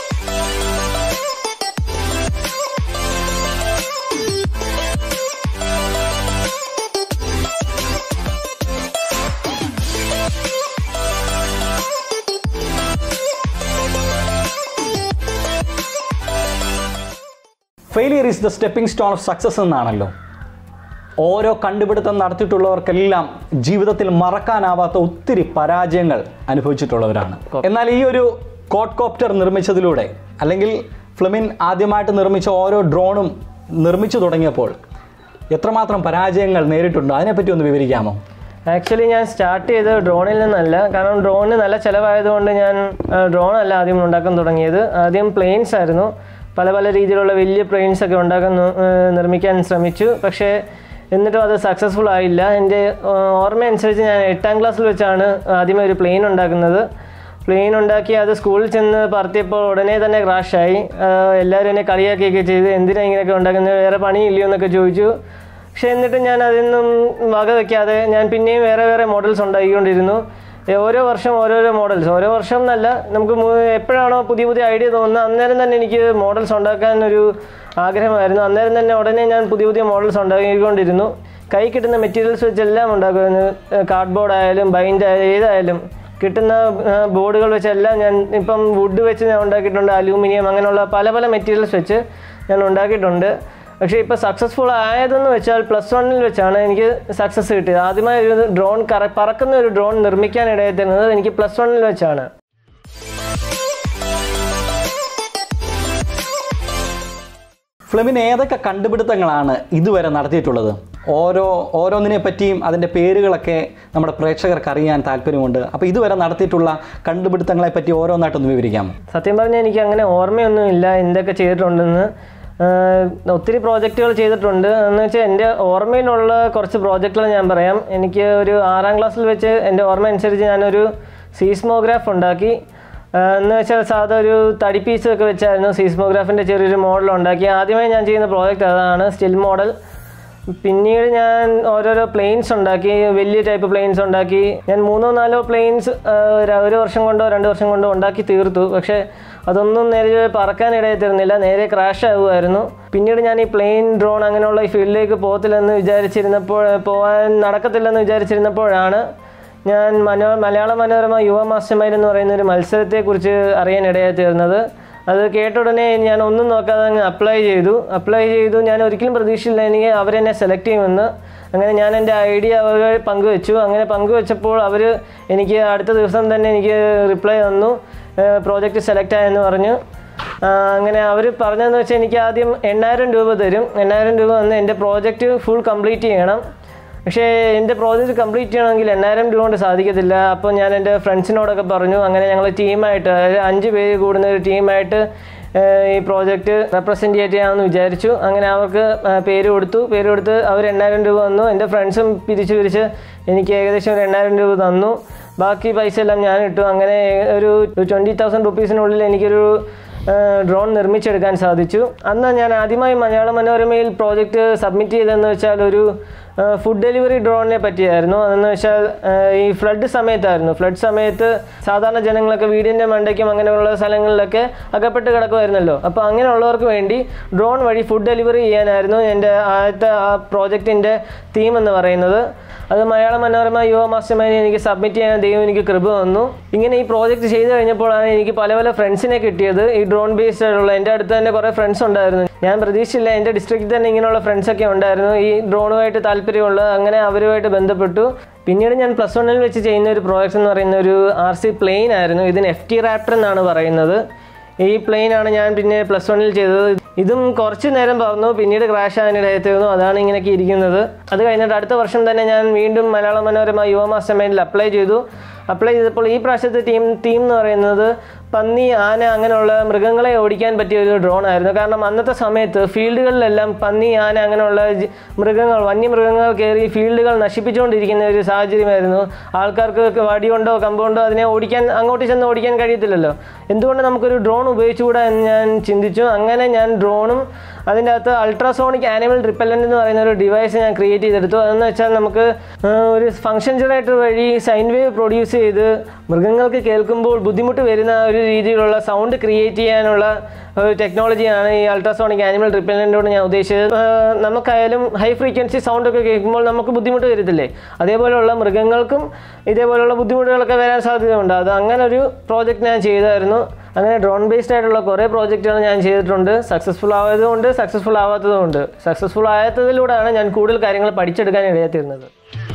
failure is the stepping stone of success എന്നാണല്ലോ ഓരോ കണ്ടുപിടുത്തം നടത്തിയിട്ടുള്ളവർക്കെല്ലാം ജീവിതത്തിൽ മറക്കാനാവാത്ത ഒത്തിരി പരാജയങ്ങൾ അനുഭവിച്ചിട്ടുള്ളവരാണ് എന്നാൽ ഈ ഒരു കോട്ട് കോപ്റ്റർ നിർമ്മിച്ചതിലൂടെ അല്ലെങ്കിൽ ഫ്ലെമിൻ ആദ്യമായിട്ട് നിർമ്മിച്ച ഓരോ ഡ്രോണും നിർമ്മിച്ചു തുടങ്ങിയപ്പോൾ എത്രമാത്രം പരാജയങ്ങൾ നേരിട്ടുണ്ടോ അതിനെപ്പറ്റി ഒന്ന് വിവരിക്കാമോ ആക്ച്വലി ഞാൻ സ്റ്റാർട്ട് ചെയ്തത് ഡ്രോണിൽ നിന്നല്ല കാരണം ഡ്രോണിന് നല്ല ചിലവായതുകൊണ്ട് ഞാൻ ഡ്രോൺ അല്ല ആദ്യം ഉണ്ടാക്കാൻ തുടങ്ങിയത് ആദ്യം പ്ലെയിൻസ് ആയിരുന്നു പല പല രീതിയിലുള്ള വലിയ പ്ലെയിൻസ് ഒക്കെ ഉണ്ടാക്കാൻ നോ- ആ, നിർമ്മിക്കാൻ ശ്രമിച്ചു പക്ഷേ എന്നിട്ടും അത് സക്സസ്ഫുൾ ആയില്ല എൻ്റെ ആ, ഓർമ്മ അനുസരിച്ച് ഞാൻ എട്ടാം ക്ലാസ്സിൽ വെച്ചാണ് ആദ്യമേ ഒരു പ്ലെയിൻ ഉണ്ടാക്കുന്നത് പ്ലെയിൻ ഉണ്ടാക്കി അത് സ്കൂളിൽ ചെന്ന് പറത്തിയപ്പോൾ ഉടനെ തന്നെ ക്രാഷായി എല്ലാവരും എന്നെ കളിയാക്കിയൊക്കെ ചെയ്ത് എന്തിനാ ഇങ്ങനെയൊക്കെ ഉണ്ടാക്കുന്നത് വേറെ പണിയില്ലയോ എന്നൊക്കെ ചോദിച്ചു പക്ഷെ എന്നിട്ട് ഞാൻ അതിനൊന്നും വക വെക്കാതെ ഞാൻ പിന്നെയും വേറെ വേറെ മോഡൽസ് ഉണ്ടാക്കിക്കൊണ്ടിരുന്നു ഏ, ഓരോ വർഷം ഓരോരോ മോഡൽസ് ഓരോ വർഷം എന്നല്ല നമുക്ക് മു- എപ്പോഴാണോ പുതിയ പുതിയ ഐഡിയ തോന്നുന്നത് അന്നേരം തന്നെ എനിക്ക് മോഡൽസ് ഉണ്ടാക്കാൻ ഒരു ആഗ്രഹമായിരുന്നു അന്നേരം തന്നെ ഉടനെ ഞാൻ പുതിയ പുതിയ മോഡൽസ് ഉണ്ടാക്കിക്കൊണ്ടിരുന്നു കൈ കിട്ടുന്ന മെറ്റീരിയൽസ് വെച്ചെല്ലാം ഉണ്ടാക്കുമായിരുന്നു കാർഡ്ബോർഡ് ആയാലും ബൈൻഡ് ആയാലും ഏതായാലും കിട്ടുന്ന ബോർഡുകൾ വെച്ചെല്ലാം ഞാൻ ഇപ്പം വുഡ് വെച്ച് ഞാൻ ഉണ്ടാക്കിയിട്ടുണ്ട് അലൂമിനിയം അങ്ങനെയുള്ള പല പല മെറ്റീരിയൽസ് വെച്ച് ഞാൻ ഉണ്ടാക്കിയിട്ടുണ്ട് പക്ഷേ ഇപ്പോൾ സക്സസ്ഫുൾ ആയതെന്ന് വെച്ചാൽ പ്ലസ് വണ്ണിൽ വെച്ചാണ് എനിക്ക് സക്സസ് കിട്ടിയത് ആദ്യമായി ഒരു ഡ്രോൺ കറ പറക്കുന്ന ഒരു ഡ്രോൺ നിർമ്മിക്കാൻ ഇടയായിരുന്നത് എനിക്ക് പ്ലസ് വണ്ണിൽ വെച്ചാണ് ഫ്ലെമിൻ ഏതൊക്കെ കണ്ടുപിടുത്തങ്ങളാണ് ഇതുവരെ നടത്തിയിട്ടുള്ളത് ഓരോ ഓരോന്നിനെ പറ്റിയും അതിൻ്റെ പേരുകളൊക്കെ നമ്മുടെ പ്രേക്ഷകർക്ക് അറിയാൻ താല്പര്യമുണ്ട് അപ്പോൾ ഇതുവരെ നടത്തിയിട്ടുള്ള കണ്ടുപിടുത്തങ്ങളെ പറ്റി ഓരോന്നായിട്ടൊന്ന് വിവരിക്കാമോ സത്യം പറഞ്ഞാൽ എനിക്ക് അങ്ങനെ ഓർമ്മയൊന്നുമില്ല എന്തൊക്കെ ചെയ്തിട്ടുണ്ടെന്ന് ആഹ് ഒത്തിരി പ്രോജക്റ്റുകൾ ചെയ്തിട്ടുണ്ട് എന്ന് വെച്ചാൽ എൻ്റെ ഓർമ്മയിലുള്ള കുറച്ച് പ്രോജക്റ്റുകൾ ഞാൻ പറയാം എനിക്ക് ഒരു ആറാം ക്ലാസ്സിൽ വെച്ച് എൻ്റെ ഓർമ്മ അനുസരിച്ച് ഞാനൊരു സീസ്മോഗ്രാഫ് ഉണ്ടാക്കി ആഹ് എന്ന് വെച്ചാൽ സാധാ ഒരു തടി പീസ് ഒക്കെ വെച്ചായിരുന്നു സീസ്മോഗ്രാഫിൻ്റെ ചെറിയൊരു മോഡൽ ഉണ്ടാക്കി ആദ്യമായി ഞാൻ ചെയ്യുന്ന പ്രോജക്റ്റ് അതാണ് സ്റ്റിൽ മോഡൽ പിന്നീട് ഞാൻ ഓരോരോ പ്ലെയിൻസ് ഉണ്ടാക്കി വലിയ ടൈപ്പ് പ്ലെയിൻസ് ഉണ്ടാക്കി ഞാൻ മൂന്നോ നാലോ പ്ലെയിൻസ് ഒരു വർഷം കൊണ്ടോ രണ്ട് വർഷം കൊണ്ടോ ഉണ്ടാക്കി തീർത്തു പക്ഷേ അതൊന്നും നേരെ പറക്കാൻ ഇടയത്തിരുന്നില്ല നേരെ ക്രാഷ് ആകുമായിരുന്നു പിന്നീട് ഞാൻ ഈ പ്ലെയിൻ ഡ്രോൺ അങ്ങനെയുള്ള ഈ ഫീൽഡിലേക്ക് പോകത്തില്ലെന്ന് വിചാരിച്ചിരുന്നപ്പോൾ പോകാൻ നടക്കത്തില്ലെന്ന് വിചാരിച്ചിരുന്നപ്പോഴാണ് ഞാൻ മനോ മലയാള മനോരമ യുവ മാസ്റ്റർമൈൻഡ് എന്ന് പറയുന്ന ഒരു മത്സരത്തെക്കുറിച്ച് അറിയാൻ ഇടയായി തീർന്നത് അത് കേട്ട ഉടനെ ഞാൻ ഒന്നും നോക്കാതെ അങ്ങ് അപ്ലൈ ചെയ്തു അപ്ലൈ ചെയ്തു ഞാൻ ഒരിക്കലും പ്രതീക്ഷയില്ല എനിക്ക് അവരെന്നെ സെലക്ട് ചെയ്യുമെന്ന് അങ്ങനെ ഞാൻ എൻ്റെ ഐഡിയ അവർ പങ്കുവെച്ചു അങ്ങനെ പങ്കുവെച്ചപ്പോൾ അവർ എനിക്ക് അടുത്ത ദിവസം തന്നെ എനിക്ക് റിപ്ലൈ തന്നു പ്രോജക്റ്റ് സെലക്ട് ആയെന്ന് പറഞ്ഞു ആ, അങ്ങനെ അവർ പറഞ്ഞതെന്ന് വെച്ചാൽ എനിക്ക് ആദ്യം എണ്ണായിരം രൂപ തരും എണ്ണായിരം രൂപ വന്ന് എൻ്റെ പ്രോജക്റ്റ് ഫുൾ കംപ്ലീറ്റ് ചെയ്യണം പക്ഷേ എൻ്റെ പ്രോജക്റ്റ് കംപ്ലീറ്റ് ചെയ്യണമെങ്കിൽ എണ്ണായിരം രൂപ കൊണ്ട് സാധിക്കത്തില്ല അപ്പോൾ ഞാൻ എൻ്റെ ഫ്രണ്ട്സിനോടൊക്കെ പറഞ്ഞു അങ്ങനെ ഞങ്ങൾ ടീമായിട്ട് അതായത് അഞ്ച് പേര് കൂടുന്ന ഒരു ടീമായിട്ട് ഏഹ്, ഈ പ്രോജക്റ്റ് റെപ്രസെൻറ്റ് ചെയ്യാമെന്ന് വിചാരിച്ചു അങ്ങനെ അവർക്ക് ആ, പേര് കൊടുത്തു പേര് കൊടുത്ത് അവർ എണ്ണായിരം രൂപ തന്നു എൻ്റെ ഫ്രണ്ട്സും പിരിച്ച് പിരിച്ച് എനിക്ക് ഏകദേശം ഒരു എണ്ണായിരം രൂപ തന്നു ബാക്കി പൈസ എല്ലാം ഞാൻ ഇട്ടു അങ്ങനെ ഒരു ട്വൻറ്റി തൗസൻഡ് റുപ്പീസിനുള്ളിൽ എനിക്കൊരു ഡ്രോൺ നിർമ്മിച്ചെടുക്കാൻ സാധിച്ചു അന്ന് ഞാൻ ആദ്യമായി മലയാള മനോരമയിൽ പ്രോജക്റ്റ് സബ്മിറ്റ് ചെയ്തതെന്ന് വെച്ചാൽ ഒരു ഫുഡ് ഡെലിവറി ഡ്രോണിനെ പറ്റിയായിരുന്നു അതെന്ന് വെച്ചാൽ ആ, ഈ ഫ്ലഡ് സമയത്തായിരുന്നു ഫ്ലഡ് സമയത്ത് സാധാരണ ജനങ്ങളൊക്കെ വീടിൻ്റെ മണ്ടയ്ക്കും അങ്ങനെയുള്ള സ്ഥലങ്ങളിലൊക്കെ അകപ്പെട്ട് കിടക്കുമായിരുന്നല്ലോ അപ്പോൾ അങ്ങനെയുള്ളവർക്ക് വേണ്ടി ഡ്രോൺ വഴി ഫുഡ് ഡെലിവറി ചെയ്യാനായിരുന്നു എൻ്റെ ആദ്യത്തെ ആ പ്രോജക്റ്റിൻ്റെ തീം എന്ന് പറയുന്നത് അത് മലയാള മനോരമ യുവ മാസ്റ്റർമൈൻഡ് എനിക്ക് സബ്മിറ്റ് ചെയ്യാൻ ദൈവം എനിക്ക് കൃപ വന്നു ഇങ്ങനെ ഈ പ്രോജക്റ്റ് ചെയ്ത് കഴിഞ്ഞപ്പോഴാണ് എനിക്ക് പല പല ഫ്രണ്ട്സിനെ കിട്ടിയത് ഈ ഡ്രോൺ ബേസ്ഡ് ആയിട്ടുള്ള എൻ്റെ അടുത്ത് തന്നെ കുറേ ഫ്രണ്ട്സ് ഉണ്ടായിരുന്നു ഞാൻ പ്രതീക്ഷിച്ചില്ല എൻ്റെ ഡിസ്ട്രിക്റ്റിൽ തന്നെ ഇങ്ങനെയുള്ള ഫ്രണ്ട്സൊക്കെ ഉണ്ടായിരുന്നു ഈ ഡ്രോണുമായിട്ട് താല്പര്യമുള്ള അങ്ങനെ അവരുമായിട്ട് ബന്ധപ്പെട്ടു പിന്നീട് ഞാൻ പ്ലസ് വണ്ണിൽ വെച്ച് ചെയ്യുന്ന ഒരു പ്രോജക്റ്റ് എന്ന് പറയുന്ന ഒരു ആർ സി പ്ലെയിൻ ആയിരുന്നു ഇതിന് എഫ് ടി റാപ്റ്റർ എന്നാണ് പറയുന്നത് ഈ പ്ലെയിൻ ആണ് ഞാൻ പിന്നെ പ്ലസ് വണ്ണിൽ ചെയ്തത് ഇതും കുറച്ച് നേരം പറഞ്ഞു പിന്നീട് ക്രാഷ് ആകാനിടയത്തിരുന്നു അതാണ് ഇങ്ങനെയൊക്കെ ഇരിക്കുന്നത് അത് കഴിഞ്ഞിട്ട് അടുത്ത വർഷം തന്നെ ഞാൻ വീണ്ടും മലയാള മനോരമ യുവ മാസ്റ്റർ മൈൻഡിൽ അപ്ലൈ ചെയ്തു അപ്ലൈ ചെയ്തപ്പോൾ ഈ പ്രാവശ്യത്തെ ടീം ടീം എന്ന് പറയുന്നത് പന്നി ആന അങ്ങനെയുള്ള മൃഗങ്ങളെ ഓടിക്കാൻ പറ്റിയ ഒരു ഡ്രോൺ ആയിരുന്നു കാരണം അന്നത്തെ സമയത്ത് ഫീൽഡുകളിലെല്ലാം പന്നി ആന അങ്ങനെയുള്ള ജി- മൃഗങ്ങൾ വന്യമൃഗങ്ങൾ കയറി ഫീൽഡുകൾ നശിപ്പിച്ചുകൊണ്ടിരിക്കുന്ന ഒരു സാഹചര്യമായിരുന്നു ആൾക്കാർക്ക് വടി കൊണ്ടോ കമ്പ് കൊണ്ടോ അതിനെ ഓടിക്കാൻ അങ്ങോട്ട് ചെന്ന് ഓടിക്കാൻ കഴിയത്തില്ലല്ലോ എന്തുകൊണ്ട് നമുക്കൊരു ഡ്രോൺ ഉപയോഗിച്ചുകൂടാ എന്ന് ഞാൻ ചിന്തിച്ചു അങ്ങനെ ഞാൻ ഡ്രോണും അതിൻ്റെ അകത്ത് അൾട്രാസോണിക് ആനിമൽ റിപ്പല്ലൻ്റ് എന്ന് പറയുന്ന ഒരു ഡിവൈസ് ഞാൻ ക്രിയേറ്റ് ചെയ്തെടുത്തു അതെന്ന് വെച്ചാൽ നമുക്ക് ആ, ഒരു ഫങ്ഷൻ ജനറേറ്റർ വഴി സൈൻ വേവ് പ്രൊഡ്യൂസ് ചെയ്ത് മൃഗങ്ങൾക്ക് കേൾക്കുമ്പോൾ ബുദ്ധിമുട്ട് വരുന്ന ഒരു രീതിയിലുള്ള സൗണ്ട് ക്രിയേറ്റ് ചെയ്യാനുള്ള ഒരു ടെക്നോളജിയാണ് ഈ അൾട്രാസോണിക് ആനിമൽ റിപ്പല്ലൻ്റോട് ഞാൻ ഉദ്ദേശിച്ചത് ആ, നമുക്കായാലും ഹൈ ഫ്രീക്വൻസി സൗണ്ട് ഒക്കെ കേൾക്കുമ്പോൾ നമുക്ക് ബുദ്ധിമുട്ട് വരത്തില്ലേ അതേപോലെയുള്ള മൃഗങ്ങൾക്കും ഇതേപോലെയുള്ള ബുദ്ധിമുട്ടുകളൊക്കെ വരാൻ സാധ്യതയുണ്ട് അത് അങ്ങനെ ഒരു പ്രോജക്റ്റ് ഞാൻ ചെയ്തായിരുന്നു അങ്ങനെ ഡ്രോൺ ബേസ്ഡ് ആയിട്ടുള്ള കുറേ പ്രോജക്റ്റുകൾ ഞാൻ ചെയ്തിട്ടുണ്ട് സക്സസ്ഫുൾ ആയതുകൊണ്ട് സക്സസ്ഫുൾ ആവാത്തതുകൊണ്ട് സക്സസ്ഫുൾ ആയാത്തതിലൂടെയാണ് ഞാൻ കൂടുതൽ കാര്യങ്ങൾ പഠിച്ചെടുക്കാൻ ഇടയാത്തിരുന്നത്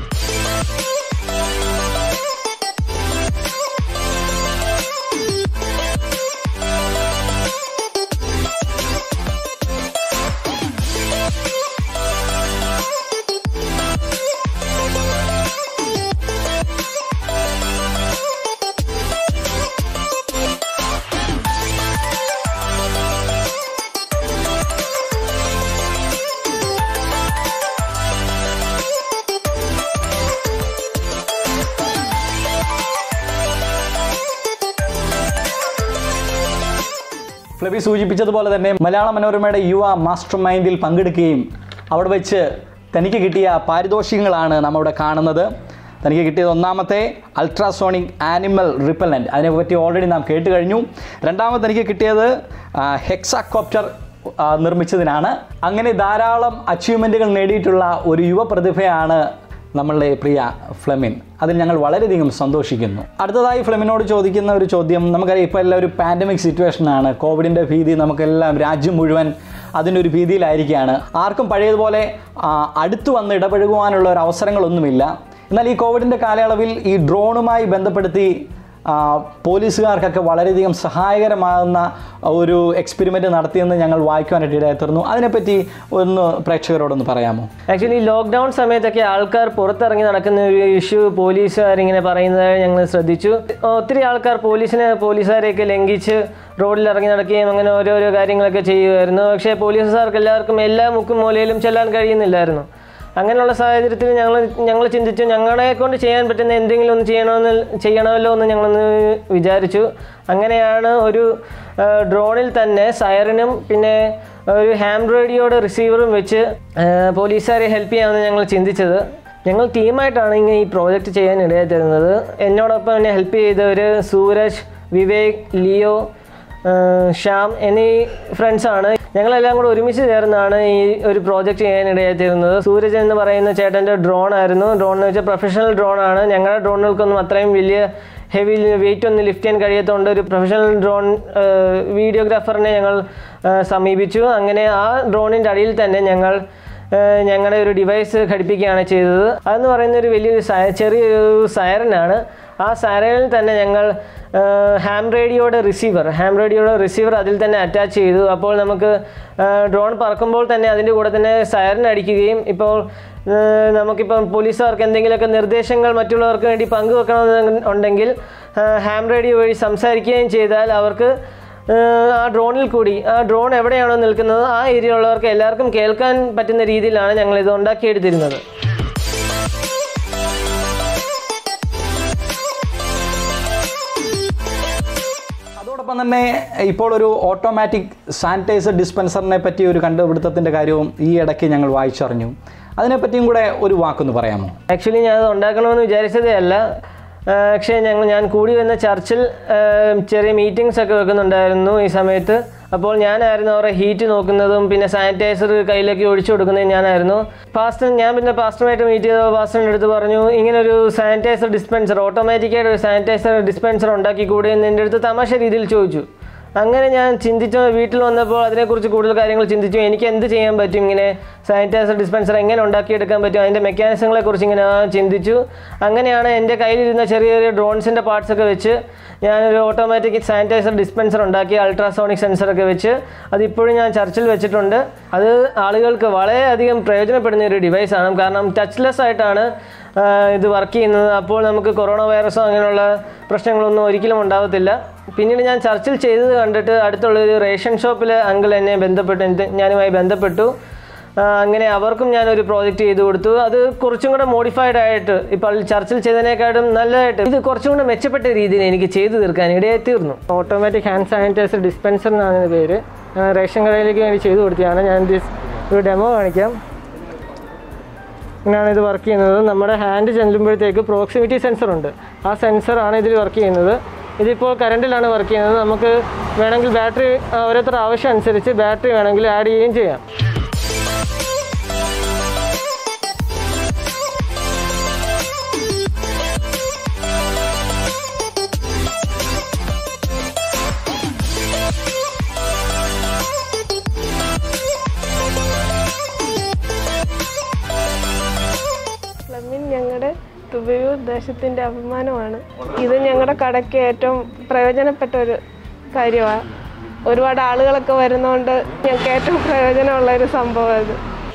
ഫ്ലബി സൂചിപ്പിച്ചതുപോലെ തന്നെ മലയാള മനോരമയുടെ യുവ മാസ്റ്റർ മൈൻഡിൽ പങ്കെടുക്കുകയും അവിടെ വെച്ച് തനിക്ക് കിട്ടിയ പാരിതോഷികങ്ങളാണ് നമ്മളിവിടെ കാണുന്നത് തനിക്ക് കിട്ടിയത് ഒന്നാമത്തെ അൾട്രാസോണിക് ആനിമൽ റിപ്പല്ലൻ്റ് അതിനെപ്പറ്റി ഓൾറെഡി നാം കേട്ട് കഴിഞ്ഞു രണ്ടാമത് എനിക്ക് കിട്ടിയത് ഹെക്സാകോപ്റ്റർ നിർമ്മിച്ചതിനാണ് അങ്ങനെ ധാരാളം അച്ചീവ്മെൻറ്റുകൾ നേടിയിട്ടുള്ള ഒരു യുവ പ്രതിഭയാണ് നമ്മളുടെ പ്രിയ ഫ്ലെമിൻ അതിൽ ഞങ്ങൾ വളരെയധികം സന്തോഷിക്കുന്നു അടുത്തതായി ഫ്ലെമിനോട് ചോദിക്കുന്ന ഒരു ചോദ്യം നമുക്കറിയാം ഇപ്പോൾ എല്ലാം ഒരു പാൻഡമിക് സിറ്റുവേഷനാണ് കോവിഡിൻ്റെ ഭീതി നമുക്കെല്ലാം രാജ്യം മുഴുവൻ അതിൻ്റെ ഒരു ഭീതിയിലായിരിക്കുകയാണ് ആർക്കും പഴയതുപോലെ ആ, അടുത്ത് വന്ന് ഇടപഴകുവാനുള്ള ഒരു അവസരങ്ങളൊന്നുമില്ല എന്നാൽ ഈ കോവിഡിൻ്റെ കാലയളവിൽ ഈ ഡ്രോണുമായി ബന്ധപ്പെടുത്തി ആ, പോലീസുകാർക്കൊക്കെ വളരെയധികം സഹായകരമാകുന്ന ഒരു എക്സ്പെരിമെൻ്റ് നടത്തിയെന്ന് ഞങ്ങൾ വായിക്കുവാനായിട്ട് ഇടയായിത്തീർന്നു അതിനെപ്പറ്റി ഒന്ന് പ്രേക്ഷകരോടൊന്ന് പറയാമോ ആക്ച്വലി ലോക്ക്ഡൗൺ സമയത്തൊക്കെ ആൾക്കാർ പുറത്തിറങ്ങി നടക്കുന്ന ഒരു ഇഷ്യൂ പോലീസുകാരിങ്ങനെ പറയുന്നത് ഞങ്ങൾ ശ്രദ്ധിച്ചു ഒത്തിരി ആൾക്കാർ പോലീസിനെ പോലീസുകാരെയൊക്കെ ലംഘിച്ച് റോഡിൽ ഇറങ്ങി നടക്കുകയും അങ്ങനെ ഓരോരോ കാര്യങ്ങളൊക്കെ ചെയ്യുമായിരുന്നു പക്ഷേ പോലീസുകാർക്ക് എല്ലാവർക്കും എല്ലാ മുക്കും മൂലയിലും ചെല്ലാൻ കഴിയുന്നില്ലായിരുന്നു അങ്ങനെയുള്ള സാഹചര്യത്തിൽ ഞങ്ങൾ ഞങ്ങൾ ചിന്തിച്ചു ഞങ്ങളെ കൊണ്ട് ചെയ്യാൻ പറ്റുന്ന എന്തെങ്കിലും ഒന്ന് ചെയ്യണമെന്ന് ചെയ്യണമല്ലോ എന്ന് ഞങ്ങളൊന്ന് വിചാരിച്ചു അങ്ങനെയാണ് ഒരു ആ, ഡ്രോണിൽ തന്നെ സൈറനും പിന്നെ ഒരു ഹാം റേഡിയോയുടെ റിസീവറും വെച്ച് ആ, പോലീസുകാരെ ഹെൽപ്പ് ചെയ്യാമെന്ന് ഞങ്ങൾ ചിന്തിച്ചത് ഞങ്ങൾ ടീമായിട്ടാണ് ഇങ്ങനെ ഈ പ്രോജക്റ്റ് ചെയ്യാൻ ഇടയായി തരുന്നത് എന്നോടൊപ്പം എന്നെ ഹെൽപ്പ് ചെയ്തവർ സൂരജ് വിവേക് ലിയോ ആഹ് ശ്യാം എന്നീ ഫ്രണ്ട്സാണ് ഞങ്ങളെല്ലാം കൂടെ ഒരുമിച്ച് ചേർന്നാണ് ഈ ഒരു പ്രോജക്റ്റ് ചെയ്യാനിടയായി തീരുന്നത് സൂരജ് എന്ന് പറയുന്ന ചേട്ടൻ്റെ ഡ്രോൺ ആയിരുന്നു ഡ്രോൺ എന്ന് വെച്ചാൽ പ്രൊഫഷണൽ ഡ്രോൺ ആണ് ഞങ്ങളുടെ ഡ്രോണുകൾക്കൊന്നും അത്രയും വലിയ ഹെവി വെയിറ്റ് ഒന്നും ലിഫ്റ്റ് ചെയ്യാൻ കഴിയാത്തതുകൊണ്ട് ഒരു പ്രൊഫഷണൽ ഡ്രോൺ വീഡിയോഗ്രാഫറിനെ ഞങ്ങൾ ആഹ് സമീപിച്ചു അങ്ങനെ ആ ഡ്രോണിൻ്റെ അടിയിൽ തന്നെ ഞങ്ങൾ ഏഹ് ഞങ്ങളുടെ ഒരു ഡിവൈസ് ഘടിപ്പിക്കുകയാണ് ചെയ്തത് അതെന്ന് പറയുന്ന ഒരു വലിയൊരു സയ- ചെറിയൊരു സൈറനാണ് ആ സൈറനിൽ തന്നെ ഞങ്ങൾ ഹാം റേഡിയോയുടെ റിസീവർ ഹാം റേഡിയോയുടെ റിസീവർ അതിൽ തന്നെ അറ്റാച്ച് ചെയ്തു അപ്പോൾ നമുക്ക് ഡ്രോൺ പറക്കുമ്പോൾ തന്നെ അതിൻ്റെ കൂടെ തന്നെ സൈറൻ അടിക്കുകയും ഇപ്പോൾ ഏഹ് നമുക്കിപ്പം പോലീസുകാർക്ക് എന്തെങ്കിലുമൊക്കെ നിർദ്ദേശങ്ങൾ മറ്റുള്ളവർക്ക് വേണ്ടി പങ്കുവെക്കണമെന്ന് ഉണ്ടെങ്കിൽ ഹാം റേഡിയോ വഴി സംസാരിക്കുകയും ചെയ്താൽ അവർക്ക് ഏഹ് ആ ഡ്രോണിൽ കൂടി ആ ഡ്രോൺ എവിടെയാണോ നിൽക്കുന്നത് ആ ഏരിയയിലുള്ളവർക്ക് എല്ലാവർക്കും കേൾക്കാൻ പറ്റുന്ന രീതിയിലാണ് ഞങ്ങൾ ഇത് ഉണ്ടാക്കിയെടുത്തിരുന്നത് അതോടൊപ്പം തന്നെ ഇപ്പോൾ ഒരു ഓട്ടോമാറ്റിക് സാനിറ്റൈസർ ഡിസ്പെൻസറിനെ പറ്റി ഒരു കണ്ടുപിടുത്തത്തിൻ്റെ കാര്യവും ഈ ഇടയ്ക്ക് ഞങ്ങൾ വായിച്ചറിഞ്ഞു അതിനെപ്പറ്റിയും കൂടെ ഒരു വാക്കൊന്ന് പറയാമോ ആക്ച്വലി ഞാൻ അത് ഉണ്ടാക്കണമെന്ന് വിചാരിച്ചതേ അല്ല ആ, പക്ഷേ ഞങ്ങൾ ഞാൻ കൂടി വന്ന ചർച്ചിൽ ആ, ചെറിയ മീറ്റിങ്സ് ഒക്കെ വെക്കുന്നുണ്ടായിരുന്നു ഈ സമയത്ത് അപ്പോൾ ഞാനായിരുന്നു അവരുടെ ഹീറ്റ് നോക്കുന്നതും പിന്നെ സാനിറ്റൈസർ കയ്യിലേക്ക് ഒഴിച്ചു കൊടുക്കുന്നതും ഞാനായിരുന്നു പാസ്റ്റർ ഞാൻ പിന്നെ പാസ്റ്ററുമായിട്ട് മീറ്റ് ചെയ്ത പാസ്റ്ററിൻ്റെ അടുത്ത് പറഞ്ഞു ഇങ്ങനെ ഒരു സാനിറ്റൈസർ ഡിസ്പെൻസർ ഓട്ടോമാറ്റിക്കായിട്ട് ഒരു സാനിറ്റൈസർ ഡിസ്പെൻസർ ഉണ്ടാക്കിക്കൂടെ എന്ന് എൻ്റെ അടുത്ത് തമാശ രീതിയിൽ ചോദിച്ചു അങ്ങനെ ഞാൻ ചിന്തിച്ചു വീട്ടിൽ വന്നപ്പോൾ അതിനെക്കുറിച്ച് കൂടുതൽ കാര്യങ്ങൾ ചിന്തിച്ചു എനിക്ക് എന്ത് ചെയ്യാൻ പറ്റും ഇങ്ങനെ സാനിറ്റൈസർ ഡിസ്പെൻസർ എങ്ങനെ ഉണ്ടാക്കിയെടുക്കാൻ പറ്റും അതിൻ്റെ മെക്കാനിസങ്ങളെ കുറിച്ച് ഇങ്ങനെ ചിന്തിച്ചു അങ്ങനെയാണ് എൻ്റെ കയ്യിലിരുന്ന ചെറിയ ചെറിയ ഡ്രോൺസിൻ്റെ പാർട്സ് ഒക്കെ വെച്ച് ഞാനൊരു ഓട്ടോമാറ്റിക് സാനിറ്റൈസർ ഡിസ്പെൻസർ ഉണ്ടാക്കി അൾട്രാസോണിക് സെൻസറൊക്കെ വെച്ച് അത് ഇപ്പോഴും ഞാൻ ചർച്ചിൽ വെച്ചിട്ടുണ്ട് അത് ആളുകൾക്ക് വളരെയധികം പ്രയോജനപ്പെടുന്ന ഒരു ഡിവൈസാണ് കാരണം ടച്ച്ലെസ് ആയിട്ടാണ് ആ, ഇത് വർക്ക് ചെയ്യുന്നത് അപ്പോൾ നമുക്ക് കൊറോണ വൈറസോ അങ്ങനെയുള്ള പ്രശ്നങ്ങളൊന്നും ഒരിക്കലും ഉണ്ടാവത്തില്ല പിന്നീട് ഞാൻ ചർച്ചിൽ ചെയ്തത് കണ്ടിട്ട് അടുത്തുള്ള ഒരു റേഷൻ ഷോപ്പിൽ അങ്കിൾ എന്നെ ബന്ധപ്പെട്ടു എൻ്റെ- ഞാനുമായി ബന്ധപ്പെട്ടു ആ, അങ്ങനെ അവർക്കും ഞാനൊരു പ്രോജക്റ്റ് ചെയ്ത് കൊടുത്തു അത് കുറച്ചും കൂടെ മോഡിഫൈഡ് ആയിട്ട് ഇപ്പോൾ ചർച്ചിൽ ചെയ്തതിനേക്കാളും നല്ലതായിട്ട് ഇത് കുറച്ചും കൂടെ മെച്ചപ്പെട്ട രീതിയിൽ എനിക്ക് ചെയ്തു തീർക്കാൻ ഇടയായി തീർന്നു ഓട്ടോമാറ്റിക് ഹാൻഡ് സാനിറ്റൈസർ ഡിസ്പെൻസർ എന്നാണ് ഇതിൻ്റെ പേര് ഞാൻ റേഷൻ കടയിലേക്ക് വേണ്ടി ചെയ്തു കൊടുത്തതാണ് ഞാൻ this ഒരു ഡെമോ കാണിക്കാം ഇങ്ങനെയാണ് ഇത് വർക്ക് ചെയ്യുന്നത് നമ്മുടെ ഹാൻഡ് ചെല്ലുമ്പോഴത്തേക്ക് പ്രോക്സിമിറ്റി സെൻസർ ഉണ്ട് ആ സെൻസറാണ് ഇതിൽ വർക്ക് ചെയ്യുന്നത് ഇതിപ്പോൾ കറണ്ടിലാണ് വർക്ക് ചെയ്യുന്നത് നമുക്ക് വേണമെങ്കിൽ ബാറ്ററി ഓരോരുത്തർ ആവശ്യം അനുസരിച്ച് ബാറ്ററി വേണമെങ്കിൽ ആഡ് ചെയ്യുകയും ചെയ്യാം ഫ്ലമിൻ ഞങ്ങളുടെ തുബയൂർ ദേശത്തിൻ്റെ അഭിമാനമാണ് ഇത് ഞങ്ങളുടെ കടയ്ക്ക് ഏറ്റവും പ്രയോജനപ്പെട്ട ഒരു കാര്യമാണ് ഒരുപാട് ആളുകളൊക്കെ വരുന്നതുകൊണ്ട് ഞങ്ങൾക്ക് ഏറ്റവും പ്രയോജനമുള്ള ഒരു സംഭവം ഇത്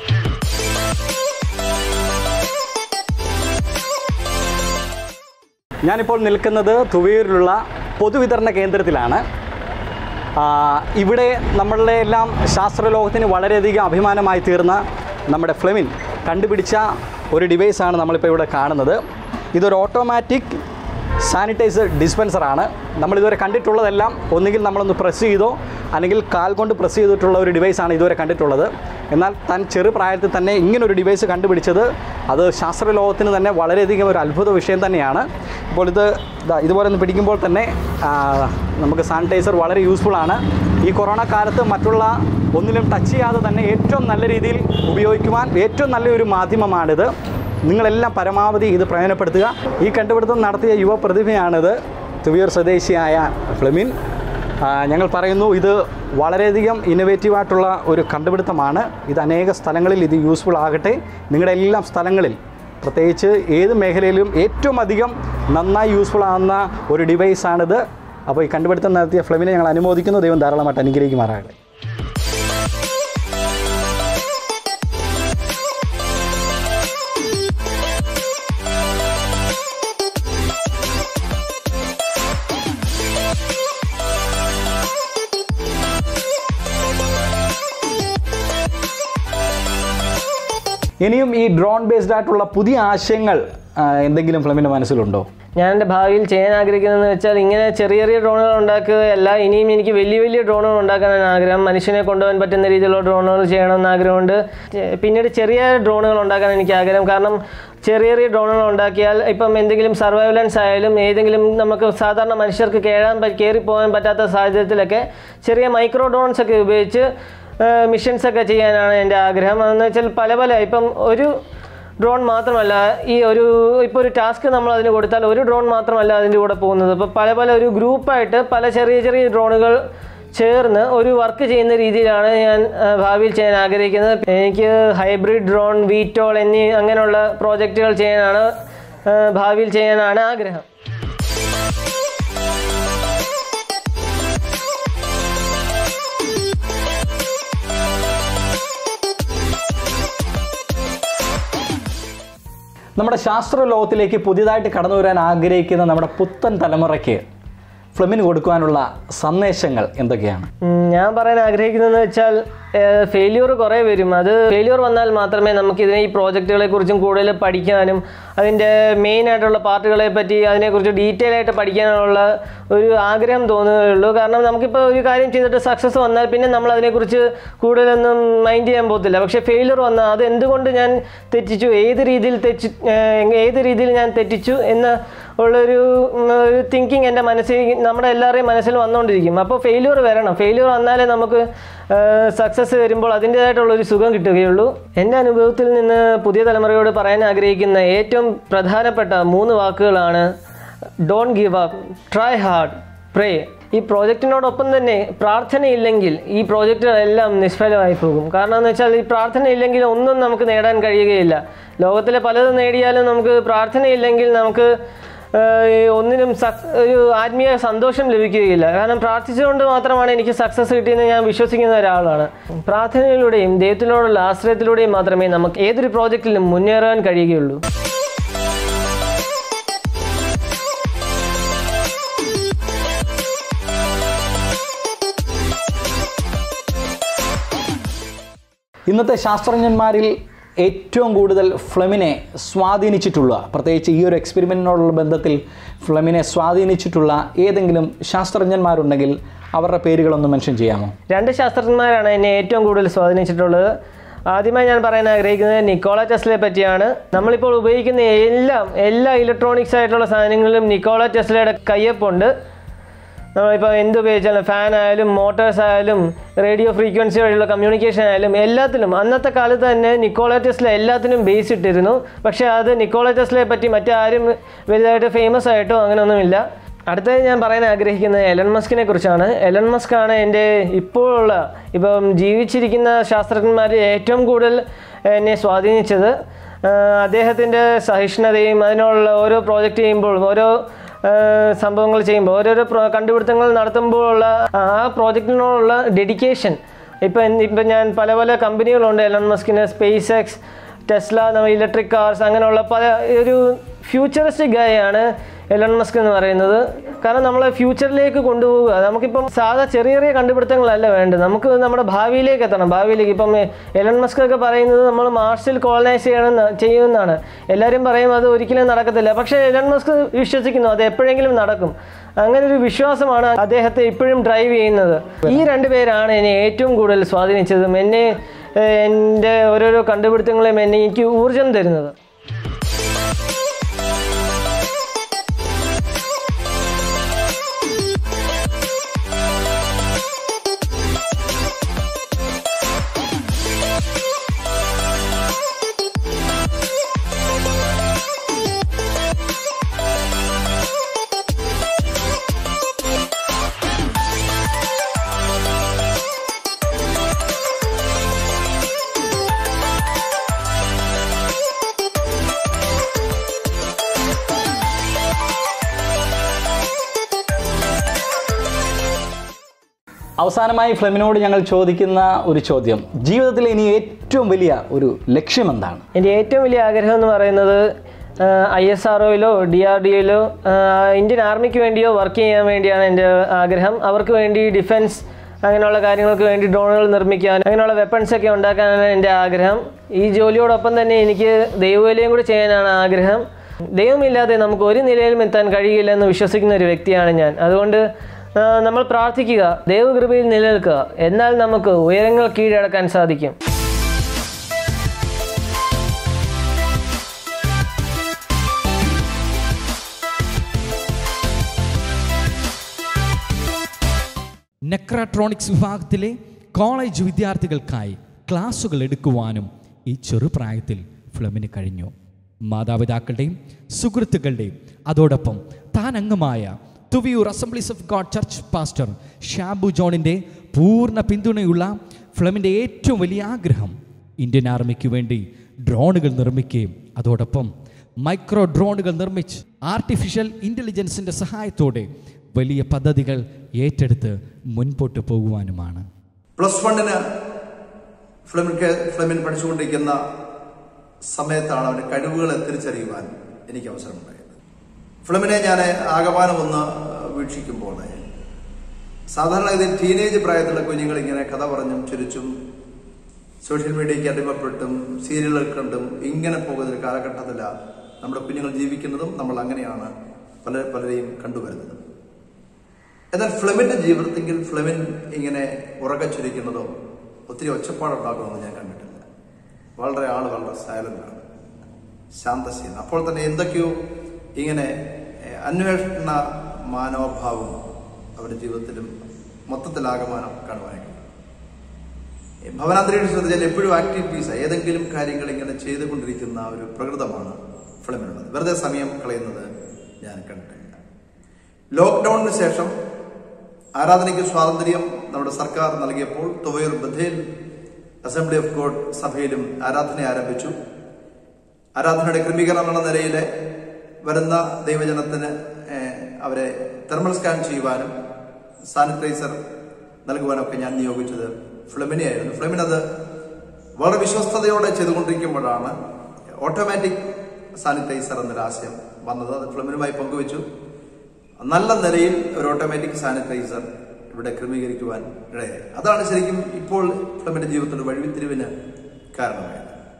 ഞാനിപ്പോൾ നിൽക്കുന്നത് തുവയൂരിലുള്ള പൊതുവിതരണ കേന്ദ്രത്തിലാണ് ആ, ഇവിടെ നമ്മളുടെ എല്ലാം ശാസ്ത്രലോകത്തിന് വളരെയധികം അഭിമാനമായി തീർന്ന നമ്മുടെ ഫ്ലെമിൻ കണ്ടുപിടിച്ച ഒരു ഡിവൈസാണ് നമ്മളിപ്പോൾ ഇവിടെ കാണുന്നത് ഇതൊരു ഓട്ടോമാറ്റിക് സാനിറ്റൈസർ ഡിസ്പെൻസറാണ് നമ്മളിതുവരെ കണ്ടിട്ടുള്ളതെല്ലാം ഒന്നുകിൽ നമ്മളൊന്ന് പ്രസ് ചെയ്തോ അല്ലെങ്കിൽ കാൽ കൊണ്ട് പ്രസ് ചെയ്തിട്ടുള്ള ഒരു ഡിവൈസാണ് ഇതുവരെ കണ്ടിട്ടുള്ളത് എന്നാൽ താൻ ചെറു പ്രായത്തിൽ തന്നെ ഇങ്ങനൊരു ഡിവൈസ് കണ്ടുപിടിച്ചത് അത് ശാസ്ത്രലോകത്തിന് തന്നെ വളരെയധികം ഒരു അത്ഭുത വിഷയം തന്നെയാണ് ഇപ്പോൾ ഇത് ദാ ഇതുപോലെ ഒന്ന് പിടിക്കുമ്പോൾ തന്നെ ആ, നമുക്ക് സാനിറ്റൈസർ വളരെ യൂസ്ഫുൾ ആണ് ഈ കൊറോണ കാലത്ത് മറ്റുള്ള ഒന്നിലും ടച്ച് ചെയ്യാതെ തന്നെ ഏറ്റവും നല്ല രീതിയിൽ ഉപയോഗിക്കുവാൻ ഏറ്റവും നല്ലൊരു മാധ്യമമാണിത് നിങ്ങളെല്ലാം പരമാവധി ഇത് പ്രയോജനപ്പെടുത്തുക ഈ കണ്ടുപിടുത്തം നടത്തിയ യുവ പ്രതിഭയാണിത് തുവിയൂർ സ്വദേശിയായ ഫ്ലെമിൻ ആ, ഞങ്ങൾ പറയുന്നു ഇത് വളരെയധികം ഇന്നൊവേറ്റീവായിട്ടുള്ള ഒരു കണ്ടുപിടുത്തമാണ് ഇത് അനേക സ്ഥലങ്ങളിൽ ഇത് യൂസ്ഫുൾ ആകട്ടെ നിങ്ങളുടെ എല്ലാം സ്ഥലങ്ങളിൽ പ്രത്യേകിച്ച് ഏത് മേഖലയിലും ഏറ്റവും അധികം നന്നായി യൂസ്ഫുൾ ആകുന്ന ഒരു ഡിവൈസാണിത് അപ്പോൾ ഈ കണ്ടുപിടുത്തം നടത്തിയ ഫ്ലെമിനെ ഞങ്ങൾ അനുമോദിക്കുന്നു ദൈവം ധാരാളമായിട്ട് അനുഗ്രഹിക്കുമാറാകട്ടെ ഇനിയും ഈ ഡ്രോൺ ബേസ്ഡ് ആയിട്ടുള്ള പുതിയ ആശയങ്ങൾ ആ, എന്തെങ്കിലും ഫ്ലെമിൻ്റെ മനസ്സിലുണ്ടോ ഞാൻ എൻ്റെ ഭാവിയിൽ ചെയ്യാൻ ആഗ്രഹിക്കുന്നതെന്ന് വെച്ചാൽ ഇങ്ങനെ ചെറിയ ചെറിയ ഡ്രോണുകൾ ഉണ്ടാക്കുകയല്ല ഇനിയും എനിക്ക് വലിയ വലിയ ഡ്രോണുകൾ ഉണ്ടാക്കാനാണ് ആഗ്രഹം മനുഷ്യനെ കൊണ്ടുപോകാൻ പറ്റുന്ന രീതിയിലുള്ള ഡ്രോണുകൾ ചെയ്യണമെന്ന് ആഗ്രഹമുണ്ട് ചെ- പിന്നീട് ചെറിയ ഡ്രോണുകൾ ഉണ്ടാക്കാൻ എനിക്ക് ആഗ്രഹം കാരണം ചെറിയ ചെറിയ ഡ്രോണുകൾ ഉണ്ടാക്കിയാൽ ഇപ്പം എന്തെങ്കിലും സർവൈലൻസ് ആയാലും ഏതെങ്കിലും നമുക്ക് സാധാരണ മനുഷ്യർക്ക് കയറാൻ കയറി പോകാൻ പറ്റാത്ത സാഹചര്യത്തിലൊക്കെ ചെറിയ മൈക്രോ ഡ്രോൺസ് ഒക്കെ ഉപയോഗിച്ച് മിഷൻസ് ഒക്കെ ചെയ്യാനാണ് എൻ്റെ ആഗ്രഹം അതെന്ന് വെച്ചാൽ പല പല ഇപ്പം ഒരു ഡ്രോൺ മാത്രമല്ല ഈ ഒരു ഇപ്പോൾ ഒരു ടാസ്ക് നമ്മൾ അതിന് കൊടുത്താൽ ഒരു ഡ്രോൺ മാത്രമല്ല അതിൻ്റെ കൂടെ പോകുന്നത് ഇപ്പോൾ പല പല ഒരു ഗ്രൂപ്പായിട്ട് പല ചെറിയ ചെറിയ ഡ്രോണുകൾ ചേർന്ന് ഒരു വർക്ക് ചെയ്യുന്ന രീതിയിലാണ് ഞാൻ ആ, ഭാവിയിൽ ചെയ്യാൻ ആഗ്രഹിക്കുന്നത് എനിക്ക് ഹൈബ്രിഡ് ഡ്രോൺ വീറ്റോൾ എന്നീ അങ്ങനെയുള്ള പ്രോജക്റ്റുകൾ ചെയ്യാനാണ് ആ, ഭാവിയിൽ ചെയ്യാനാണ് ആഗ്രഹം നമ്മുടെ ശാസ്ത്ര ലോകത്തിലേക്ക് പുതിയതായിട്ട് കടന്നു വരാൻ ആഗ്രഹിക്കുന്ന നമ്മുടെ പുത്തൻ തലമുറയ്ക്ക് ഫ്ലെമിന് കൊടുക്കുവാനുള്ള സന്ദേശങ്ങൾ എന്തൊക്കെയാണ് ഉം, ഞാൻ പറയാൻ ആഗ്രഹിക്കുന്നതെന്ന് വെച്ചാൽ ഫെയിലിയർ കുറേ വരും അത് ഫെയിലിയർ വന്നാൽ മാത്രമേ നമുക്ക് ഇതിനെ ഈ പ്രോജക്റ്റുകളെ കുറിച്ചും കൂടുതൽ പഠിക്കാനും അതിൻ്റെ മെയിൻ ആയിട്ടുള്ള പാർട്ടുകളെ പറ്റി അതിനെക്കുറിച്ച് ഡീറ്റെയിൽ ആയിട്ട് പഠിക്കാനുള്ള ഒരു ആഗ്രഹം തോന്നുകയുള്ളൂ കാരണം നമുക്കിപ്പോൾ ഒരു കാര്യം ചെയ്തിട്ട് സക്സസ് വന്നാൽ പിന്നെ നമ്മൾ അതിനെക്കുറിച്ച് കൂടുതലൊന്നും മൈൻഡ് ചെയ്യാൻ പോകത്തില്ല പക്ഷേ ഫെയിലിയർ വന്നാൽ അത് എന്തുകൊണ്ട് ഞാൻ തെറ്റിച്ചു ഏത് രീതിയിൽ തെറ്റി ഏഹ്, ഏത് രീതിയിൽ ഞാൻ തെറ്റിച്ചു എന്ന് ഉള്ളൊരു ഉം, ഒരു തിങ്കിങ് എൻ്റെ മനസ്സിൽ നമ്മുടെ എല്ലാവരുടെയും മനസ്സിൽ വന്നുകൊണ്ടിരിക്കും അപ്പോൾ ഫെയിലിയർ വരണം ഫെയിലിയർ വന്നാലേ നമുക്ക് സക്സസ് വരുമ്പോൾ അതിൻ്റേതായിട്ടുള്ള ഒരു സുഖം കിട്ടുകയുള്ളൂ എൻ്റെ അനുഭവത്തിൽ നിന്ന് പുതിയ തലമുറയോട് പറയാൻ ആഗ്രഹിക്കുന്ന ഏറ്റവും പ്രധാനപ്പെട്ട മൂന്ന് വാക്കുകളാണ് don't give up try hard pray ഈ പ്രോജക്റ്റിനോടൊപ്പം തന്നെ പ്രാർത്ഥനയില്ലെങ്കിൽ ഈ പ്രോജക്റ്റുകളെല്ലാം നിഷ്ഫലമായി പോകും കാരണം എന്ന് വെച്ചാൽ ഈ പ്രാർത്ഥന ഇല്ലെങ്കിൽ ഒന്നും നമുക്ക് നേടാൻ കഴിയുകയില്ല ലോകത്തിലെ പലതും നേടിയാലും നമുക്ക് പ്രാർത്ഥനയില്ലെങ്കിൽ നമുക്ക് ഏഹ്, ഈ ഒന്നിനും സക് ഒരു ആത്മീയ സന്തോഷം ലഭിക്കുകയില്ല കാരണം പ്രാർത്ഥിച്ചുകൊണ്ട് മാത്രമാണ് എനിക്ക് സക്സസ് കിട്ടിയെന്ന് ഞാൻ വിശ്വസിക്കുന്ന ഒരാളാണ് പ്രാർത്ഥനയിലൂടെയും ദൈവത്തിനോടുള്ള ആശ്രയത്തിലൂടെയും മാത്രമേ നമുക്ക് ഏതൊരു പ്രോജക്റ്റിലും മുന്നേറാൻ കഴിയുകയുള്ളൂ ഇന്നത്തെ ശാസ്ത്രജ്ഞന്മാരിൽ ഏറ്റവും കൂടുതൽ ഫ്ലെമിനെ സ്വാധീനിച്ചിട്ടുള്ള പ്രത്യേകിച്ച് ഈ ഒരു എക്സ്പെരിമെൻറ്റിനോടുള്ള ബന്ധത്തിൽ ഫ്ലെമിനെ സ്വാധീനിച്ചിട്ടുള്ള ഏതെങ്കിലും ശാസ്ത്രജ്ഞന്മാരുണ്ടെങ്കിൽ അവരുടെ പേരുകളൊന്ന് മെൻഷൻ ചെയ്യാമോ രണ്ട് ശാസ്ത്രജ്ഞന്മാരാണ് എന്നെ ഏറ്റവും കൂടുതൽ സ്വാധീനിച്ചിട്ടുള്ളത് ആദ്യമായി ഞാൻ പറയാൻ ആഗ്രഹിക്കുന്നത് നിക്കോള ടെസ്ലയെ പറ്റിയാണ് നമ്മളിപ്പോൾ ഉപയോഗിക്കുന്ന എല്ലാം എല്ലാ ഇലക്ട്രോണിക്സ് ആയിട്ടുള്ള സാധനങ്ങളിലും നിക്കോള ടെസ്ലയുടെ കയ്യൊപ്പുണ്ട് നമ്മളിപ്പോൾ എന്ത് ഉപയോഗിച്ചാലും ഫാൻ ആയാലും മോട്ടോഴ്സ് ആയാലും റേഡിയോ ഫ്രീക്വൻസി വഴിയുള്ള കമ്മ്യൂണിക്കേഷൻ ആയാലും എല്ലാത്തിലും അന്നത്തെ കാലത്ത് തന്നെ നിക്കോള ടെസ്ല എല്ലാത്തിനും ബേസ് ഇട്ടിരുന്നു പക്ഷേ അത് നിക്കോള ടെസ്ലയെ പറ്റി മറ്റാരും വലുതായിട്ട് ഫേമസ് ആയിട്ടോ അങ്ങനെയൊന്നുമില്ല അടുത്തത് ഞാൻ പറയാൻ ആഗ്രഹിക്കുന്നത് എലൺ മസ്കിനെ കുറിച്ചാണ് എലൺ മസ്ക് ആണ് എൻ്റെ ഇപ്പോഴുള്ള ഇപ്പം ജീവിച്ചിരിക്കുന്ന ശാസ്ത്രജ്ഞന്മാരിൽ ഏറ്റവും കൂടുതൽ എന്നെ സ്വാധീനിച്ചത് അദ്ദേഹത്തിൻ്റെ സഹിഷ്ണുതയും അതിനുള്ള ഓരോ പ്രോജക്റ്റ് ചെയ്യുമ്പോഴും ഓരോ സംഭവങ്ങൾ ചെയ്യുമ്പോൾ ഓരോരോ പ്രോ- കണ്ടുപിടുത്തങ്ങൾ നടത്തുമ്പോഴുള്ള ആ പ്രോജക്റ്റിനോടുള്ള ഡെഡിക്കേഷൻ ഇപ്പം ഇപ്പം ഞാൻ പല പല കമ്പനികളുണ്ട് എലൺ മസ്കിന് സ്പേസ് എക്സ് ടെസ്ല നമ്മൾ ഇലക്ട്രിക് കാർസ് അങ്ങനെയുള്ള പല ഒരു ഫ്യൂച്ചറിസ്റ്റിക് ഗായാണ് എലൺ മസ്ക് എന്ന് പറയുന്നത് കാരണം നമ്മളെ ഫ്യൂച്ചറിലേക്ക് കൊണ്ടുപോവുക നമുക്കിപ്പം സാധാ ചെറിയ ചെറിയ കണ്ടുപിടുത്തങ്ങളല്ല വേണ്ടത് നമുക്ക് നമ്മുടെ ഭാവിയിലേക്ക് എത്തണം ഭാവിയിലേക്ക് ഇപ്പം എലൺ മസ്ക് ഒക്കെ പറയുന്നത് നമ്മൾ മാർസിൽ കോളനൈസ് ചെയ്യണം ചെയ്യുമെന്നാണ് എല്ലാവരും പറയും അത് ഒരിക്കലും നടക്കത്തില്ല പക്ഷേ എലൺ മസ്ക് വിശ്വസിക്കുന്നു അത് എപ്പോഴെങ്കിലും നടക്കും അങ്ങനെ ഒരു വിശ്വാസമാണ് അദ്ദേഹത്തെ ഇപ്പോഴും ഡ്രൈവ് ചെയ്യുന്നത് ഈ രണ്ട് പേരാണ് എന്നെ ഏറ്റവും കൂടുതൽ സ്വാധീനിച്ചതും എന്നെ ഏഹ്, എൻ്റെ ഓരോരോ കണ്ടുപിടുത്തങ്ങളെയും എന്നെ എനിക്ക് ഊർജം തരുന്നത് അവസാനമായി ഫ്ലെമിനോട് ഞങ്ങൾ ചോദിക്കുന്ന ഒരു ചോദ്യം ജീവിതത്തിലെ ഇനി ഏറ്റവും വലിയ ഒരു ലക്ഷ്യം എന്താണ് എൻ്റെ ഏറ്റവും വലിയ ആഗ്രഹം എന്ന് പറയുന്നത് ഐ എസ് ആർ ഒയിലോ ഡി ആർ ഡി ഒയിലോ ഇന്ത്യൻ ആർമിക്ക് വേണ്ടിയോ വർക്ക് ചെയ്യാൻ വേണ്ടിയാണ് എൻ്റെ ആഗ്രഹം അവർക്ക് വേണ്ടി ഡിഫൻസ് അങ്ങനെയുള്ള കാര്യങ്ങൾക്ക് വേണ്ടി ഡ്രോണുകൾ നിർമ്മിക്കാൻ അങ്ങനെയുള്ള വെപ്പൺസ് ഒക്കെ ഉണ്ടാക്കാനാണ് എൻ്റെ ആഗ്രഹം ഈ ജോലിയോടൊപ്പം തന്നെ എനിക്ക് ദൈവവിലയും കൂടി ചെയ്യാനാണ് ആഗ്രഹം ദൈവമില്ലാതെ നമുക്ക് ഒരു നിലയിലും എത്താൻ കഴിയില്ല എന്ന് വിശ്വസിക്കുന്ന ഒരു വ്യക്തിയാണ് ഞാൻ അതുകൊണ്ട് ആ, നമ്മൾ പ്രാർത്ഥിക്കുക ദൈവകൃപയിൽ നിലനിൽക്കുക എന്നാൽ നമുക്ക് ഉയരങ്ങൾ കീഴടക്കാൻ സാധിക്കും നെക്രാട്രോണിക്സ് വിഭാഗത്തിലെ കോളേജ് വിദ്യാർത്ഥികൾക്കായി ക്ലാസുകൾ എടുക്കുവാനും ഈ ചെറുപ്രായത്തിൽ ഫ്ലെമിന് കഴിഞ്ഞു മാതാപിതാക്കളുടെയും സുഹൃത്തുക്കളുടെയും അതോടൊപ്പം താൻ അംഗമായ Thuvayur Assemblies of God church pastor Shabu ജോണിൻ്റെ പൂർണ്ണ പിന്തുണയുള്ള ഫ്ലെമിൻ്റെ ഏറ്റവും വലിയ ആഗ്രഹം ഇന്ത്യൻ ആർമിക്ക് വേണ്ടി ഡ്രോണുകൾ നിർമ്മിക്കുകയും അതോടൊപ്പം മൈക്രോ ഡ്രോണുകൾ നിർമ്മിച്ച് ആർട്ടിഫിഷ്യൽ ഇൻ്റലിജൻസിൻ്റെ സഹായത്തോടെ വലിയ പദ്ധതികൾ ഏറ്റെടുത്ത് മുൻപോട്ട് പോകുവാനുമാണ് പ്ലസ് വണ്ണിന് ഫ്ലെമിൻ ഫ്ലെമിൻ പഠിച്ചുകൊണ്ടിരിക്കുന്ന സമയത്താണ് അവൻ്റെ കഴിവുകളെ തിരിച്ചറിയുവാൻ എനിക്ക് അവസരമുണ്ടായത് ഫ്ലെമിനെ ഞാൻ ആകമാനം ഒന്ന് വീക്ഷിക്കുമ്പോൾ സാധാരണ ഇതിൽ ടീനേജ് പ്രായത്തിലുള്ള കുഞ്ഞുങ്ങൾ ഇങ്ങനെ കഥ പറഞ്ഞും ചിരിച്ചും സോഷ്യൽ മീഡിയയ്ക്ക് അടിമപ്പെട്ടും സീരിയലുകൾ കണ്ടും ഇങ്ങനെ പോകുന്ന ഒരു കാലഘട്ടത്തിലാണ് നമ്മുടെ കുഞ്ഞുങ്ങൾ ജീവിക്കുന്നതും നമ്മൾ അങ്ങനെയാണ് പല പലരെയും കണ്ടുവരുന്നത് എന്നാൽ ഫ്ലെമിന്റെ ജീവിതത്തിൽ ഫ്ലെമിൻ ഇങ്ങനെ ഉറക്കച്ചൊരിക്കുന്നതോ ഒത്തിരി ഒച്ചപ്പാടുണ്ടാക്കുന്നതോ ഞാൻ കണ്ടിട്ടില്ല വളരെ ആള് വളരെ സൈലന്റ് ആണ് ശാന്തശീലം അപ്പോൾ തന്നെ എന്തൊക്കെയോ ഇങ്ങനെ ഏഹ്, അന്വേഷണ മാനോഭാവം അവരുടെ ജീവിതത്തിലും മൊത്തത്തിലാകമാനം കാണുവാനായിട്ട് ഭവനാന്തരീക്ഷം ശ്രദ്ധിച്ചാൽ എപ്പോഴും ആക്ടിവിറ്റീസ് ഏതെങ്കിലും കാര്യങ്ങൾ ഇങ്ങനെ ചെയ്തുകൊണ്ടിരിക്കുന്ന ഒരു പ്രകൃതമാണ് ഫിലിമിനുള്ളത് വെറുതെ സമയം കളയുന്നത് ഞാൻ കണ്ടിട്ടില്ല ലോക്ക്ഡൌണിന് ശേഷം ആരാധനയ്ക്ക് സ്വാതന്ത്ര്യം നമ്മുടെ സർക്കാർ നൽകിയപ്പോൾ Thuvayur Bethel Assembly of God സഭയിലും ആരാധന ആരംഭിച്ചു ആരാധനയുടെ ക്രമീകരണം എന്ന നിലയിൽ വരുന്ന ദൈവജനത്തിന് ഏഹ്, അവരെ തെർമൽ സ്കാൻ ചെയ്യുവാനും സാനിറ്റൈസർ നൽകുവാനൊക്കെ ഞാൻ നിയോഗിച്ചത് ഫ്ലെമിനെ ആയിരുന്നു ഫ്ലെമിൻ അത് വളരെ വിശ്വസ്തയോടെ ചെയ്തുകൊണ്ടിരിക്കുമ്പോഴാണ് ഓട്ടോമാറ്റിക് സാനിറ്റൈസർ എന്നൊരു ആശയം വന്നത് അത് ഫ്ലെമിനുമായി പങ്കുവച്ചു നല്ല നിലയിൽ ഒരു ഓട്ടോമാറ്റിക് സാനിറ്റൈസർ ഇവിടെ ക്രമീകരിക്കുവാൻ ഇടയായി അതാണ് ശരിക്കും ഇപ്പോൾ ഫ്ലെമിന്റെ ജീവിതത്തിൽ ഒരു വഴിത്തിരിവിന് കാരണമായത്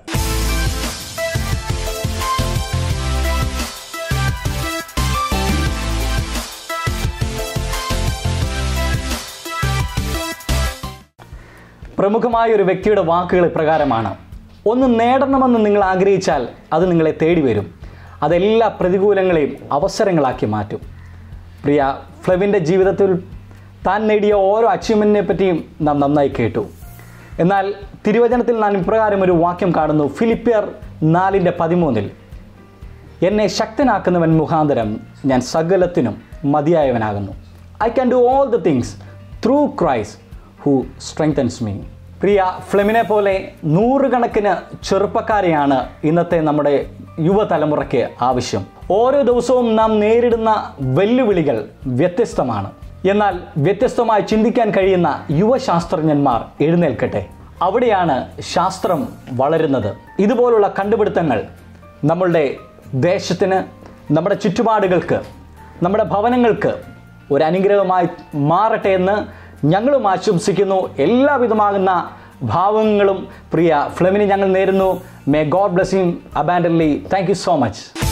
പ്രമുഖമായ ഒരു വ്യക്തിയുടെ വാക്കുകൾ ഇപ്രകാരമാണ് ഒന്ന് നേടണമെന്ന് നിങ്ങൾ ആഗ്രഹിച്ചാൽ അത് നിങ്ങളെ തേടി വരും അതെല്ലാ പ്രതികൂലങ്ങളെയും അവസരങ്ങളാക്കി മാറ്റും പ്രിയ ഫ്ലെവിൻ്റെ ജീവിതത്തിൽ താൻ നേടിയ ഓരോ അച്ചീവ്മെൻറ്റിനെ പറ്റിയും നാം നന്നായി കേട്ടു എന്നാൽ തിരുവചനത്തിൽ നാം ഇപ്രകാരം ഒരു വാക്യം കാണുന്നു ഫിലിപ്പിയർ നാലിൻ്റെ പതിമൂന്നിൽ എന്നെ ശക്തനാക്കുന്നവൻ മുഖാന്തരം ഞാൻ സകലത്തിനും മതിയായവനാകുന്നു I can do all the things through Christ who strengthens me പ്രിയ ഫ്ലെമിനെ പോലെ നൂറുകണക്കിന് ചെറുപ്പക്കാരെയാണ് ഇന്നത്തെ നമ്മുടെ യുവതലമുറയ്ക്ക് ആവശ്യം ഓരോ ദിവസവും നാം നേരിടുന്ന വെല്ലുവിളികൾ വ്യത്യസ്തമാണ് എന്നാൽ വ്യത്യസ്തമായി ചിന്തിക്കാൻ കഴിയുന്ന യുവശാസ്ത്രജ്ഞന്മാർ എഴുന്നേൽക്കട്ടെ അവിടെയാണ് ശാസ്ത്രം വളരുന്നത് ഇതുപോലുള്ള കണ്ടുപിടുത്തങ്ങൾ നമ്മളുടെ ദേശത്തിന് നമ്മുടെ ചുറ്റുപാടുകൾക്ക് നമ്മുടെ ഭവനങ്ങൾക്ക് ഒരു അനുഗ്രഹമായി മാറട്ടെ എന്ന് ഞങ്ങളും ആശംസിക്കുന്നു എല്ലാവിധമാകുന്ന ഭാവങ്ങളും പ്രിയ ഫ്ലെമിന് ഞങ്ങൾ നേരുന്നു may God blessing abundantly thank you so much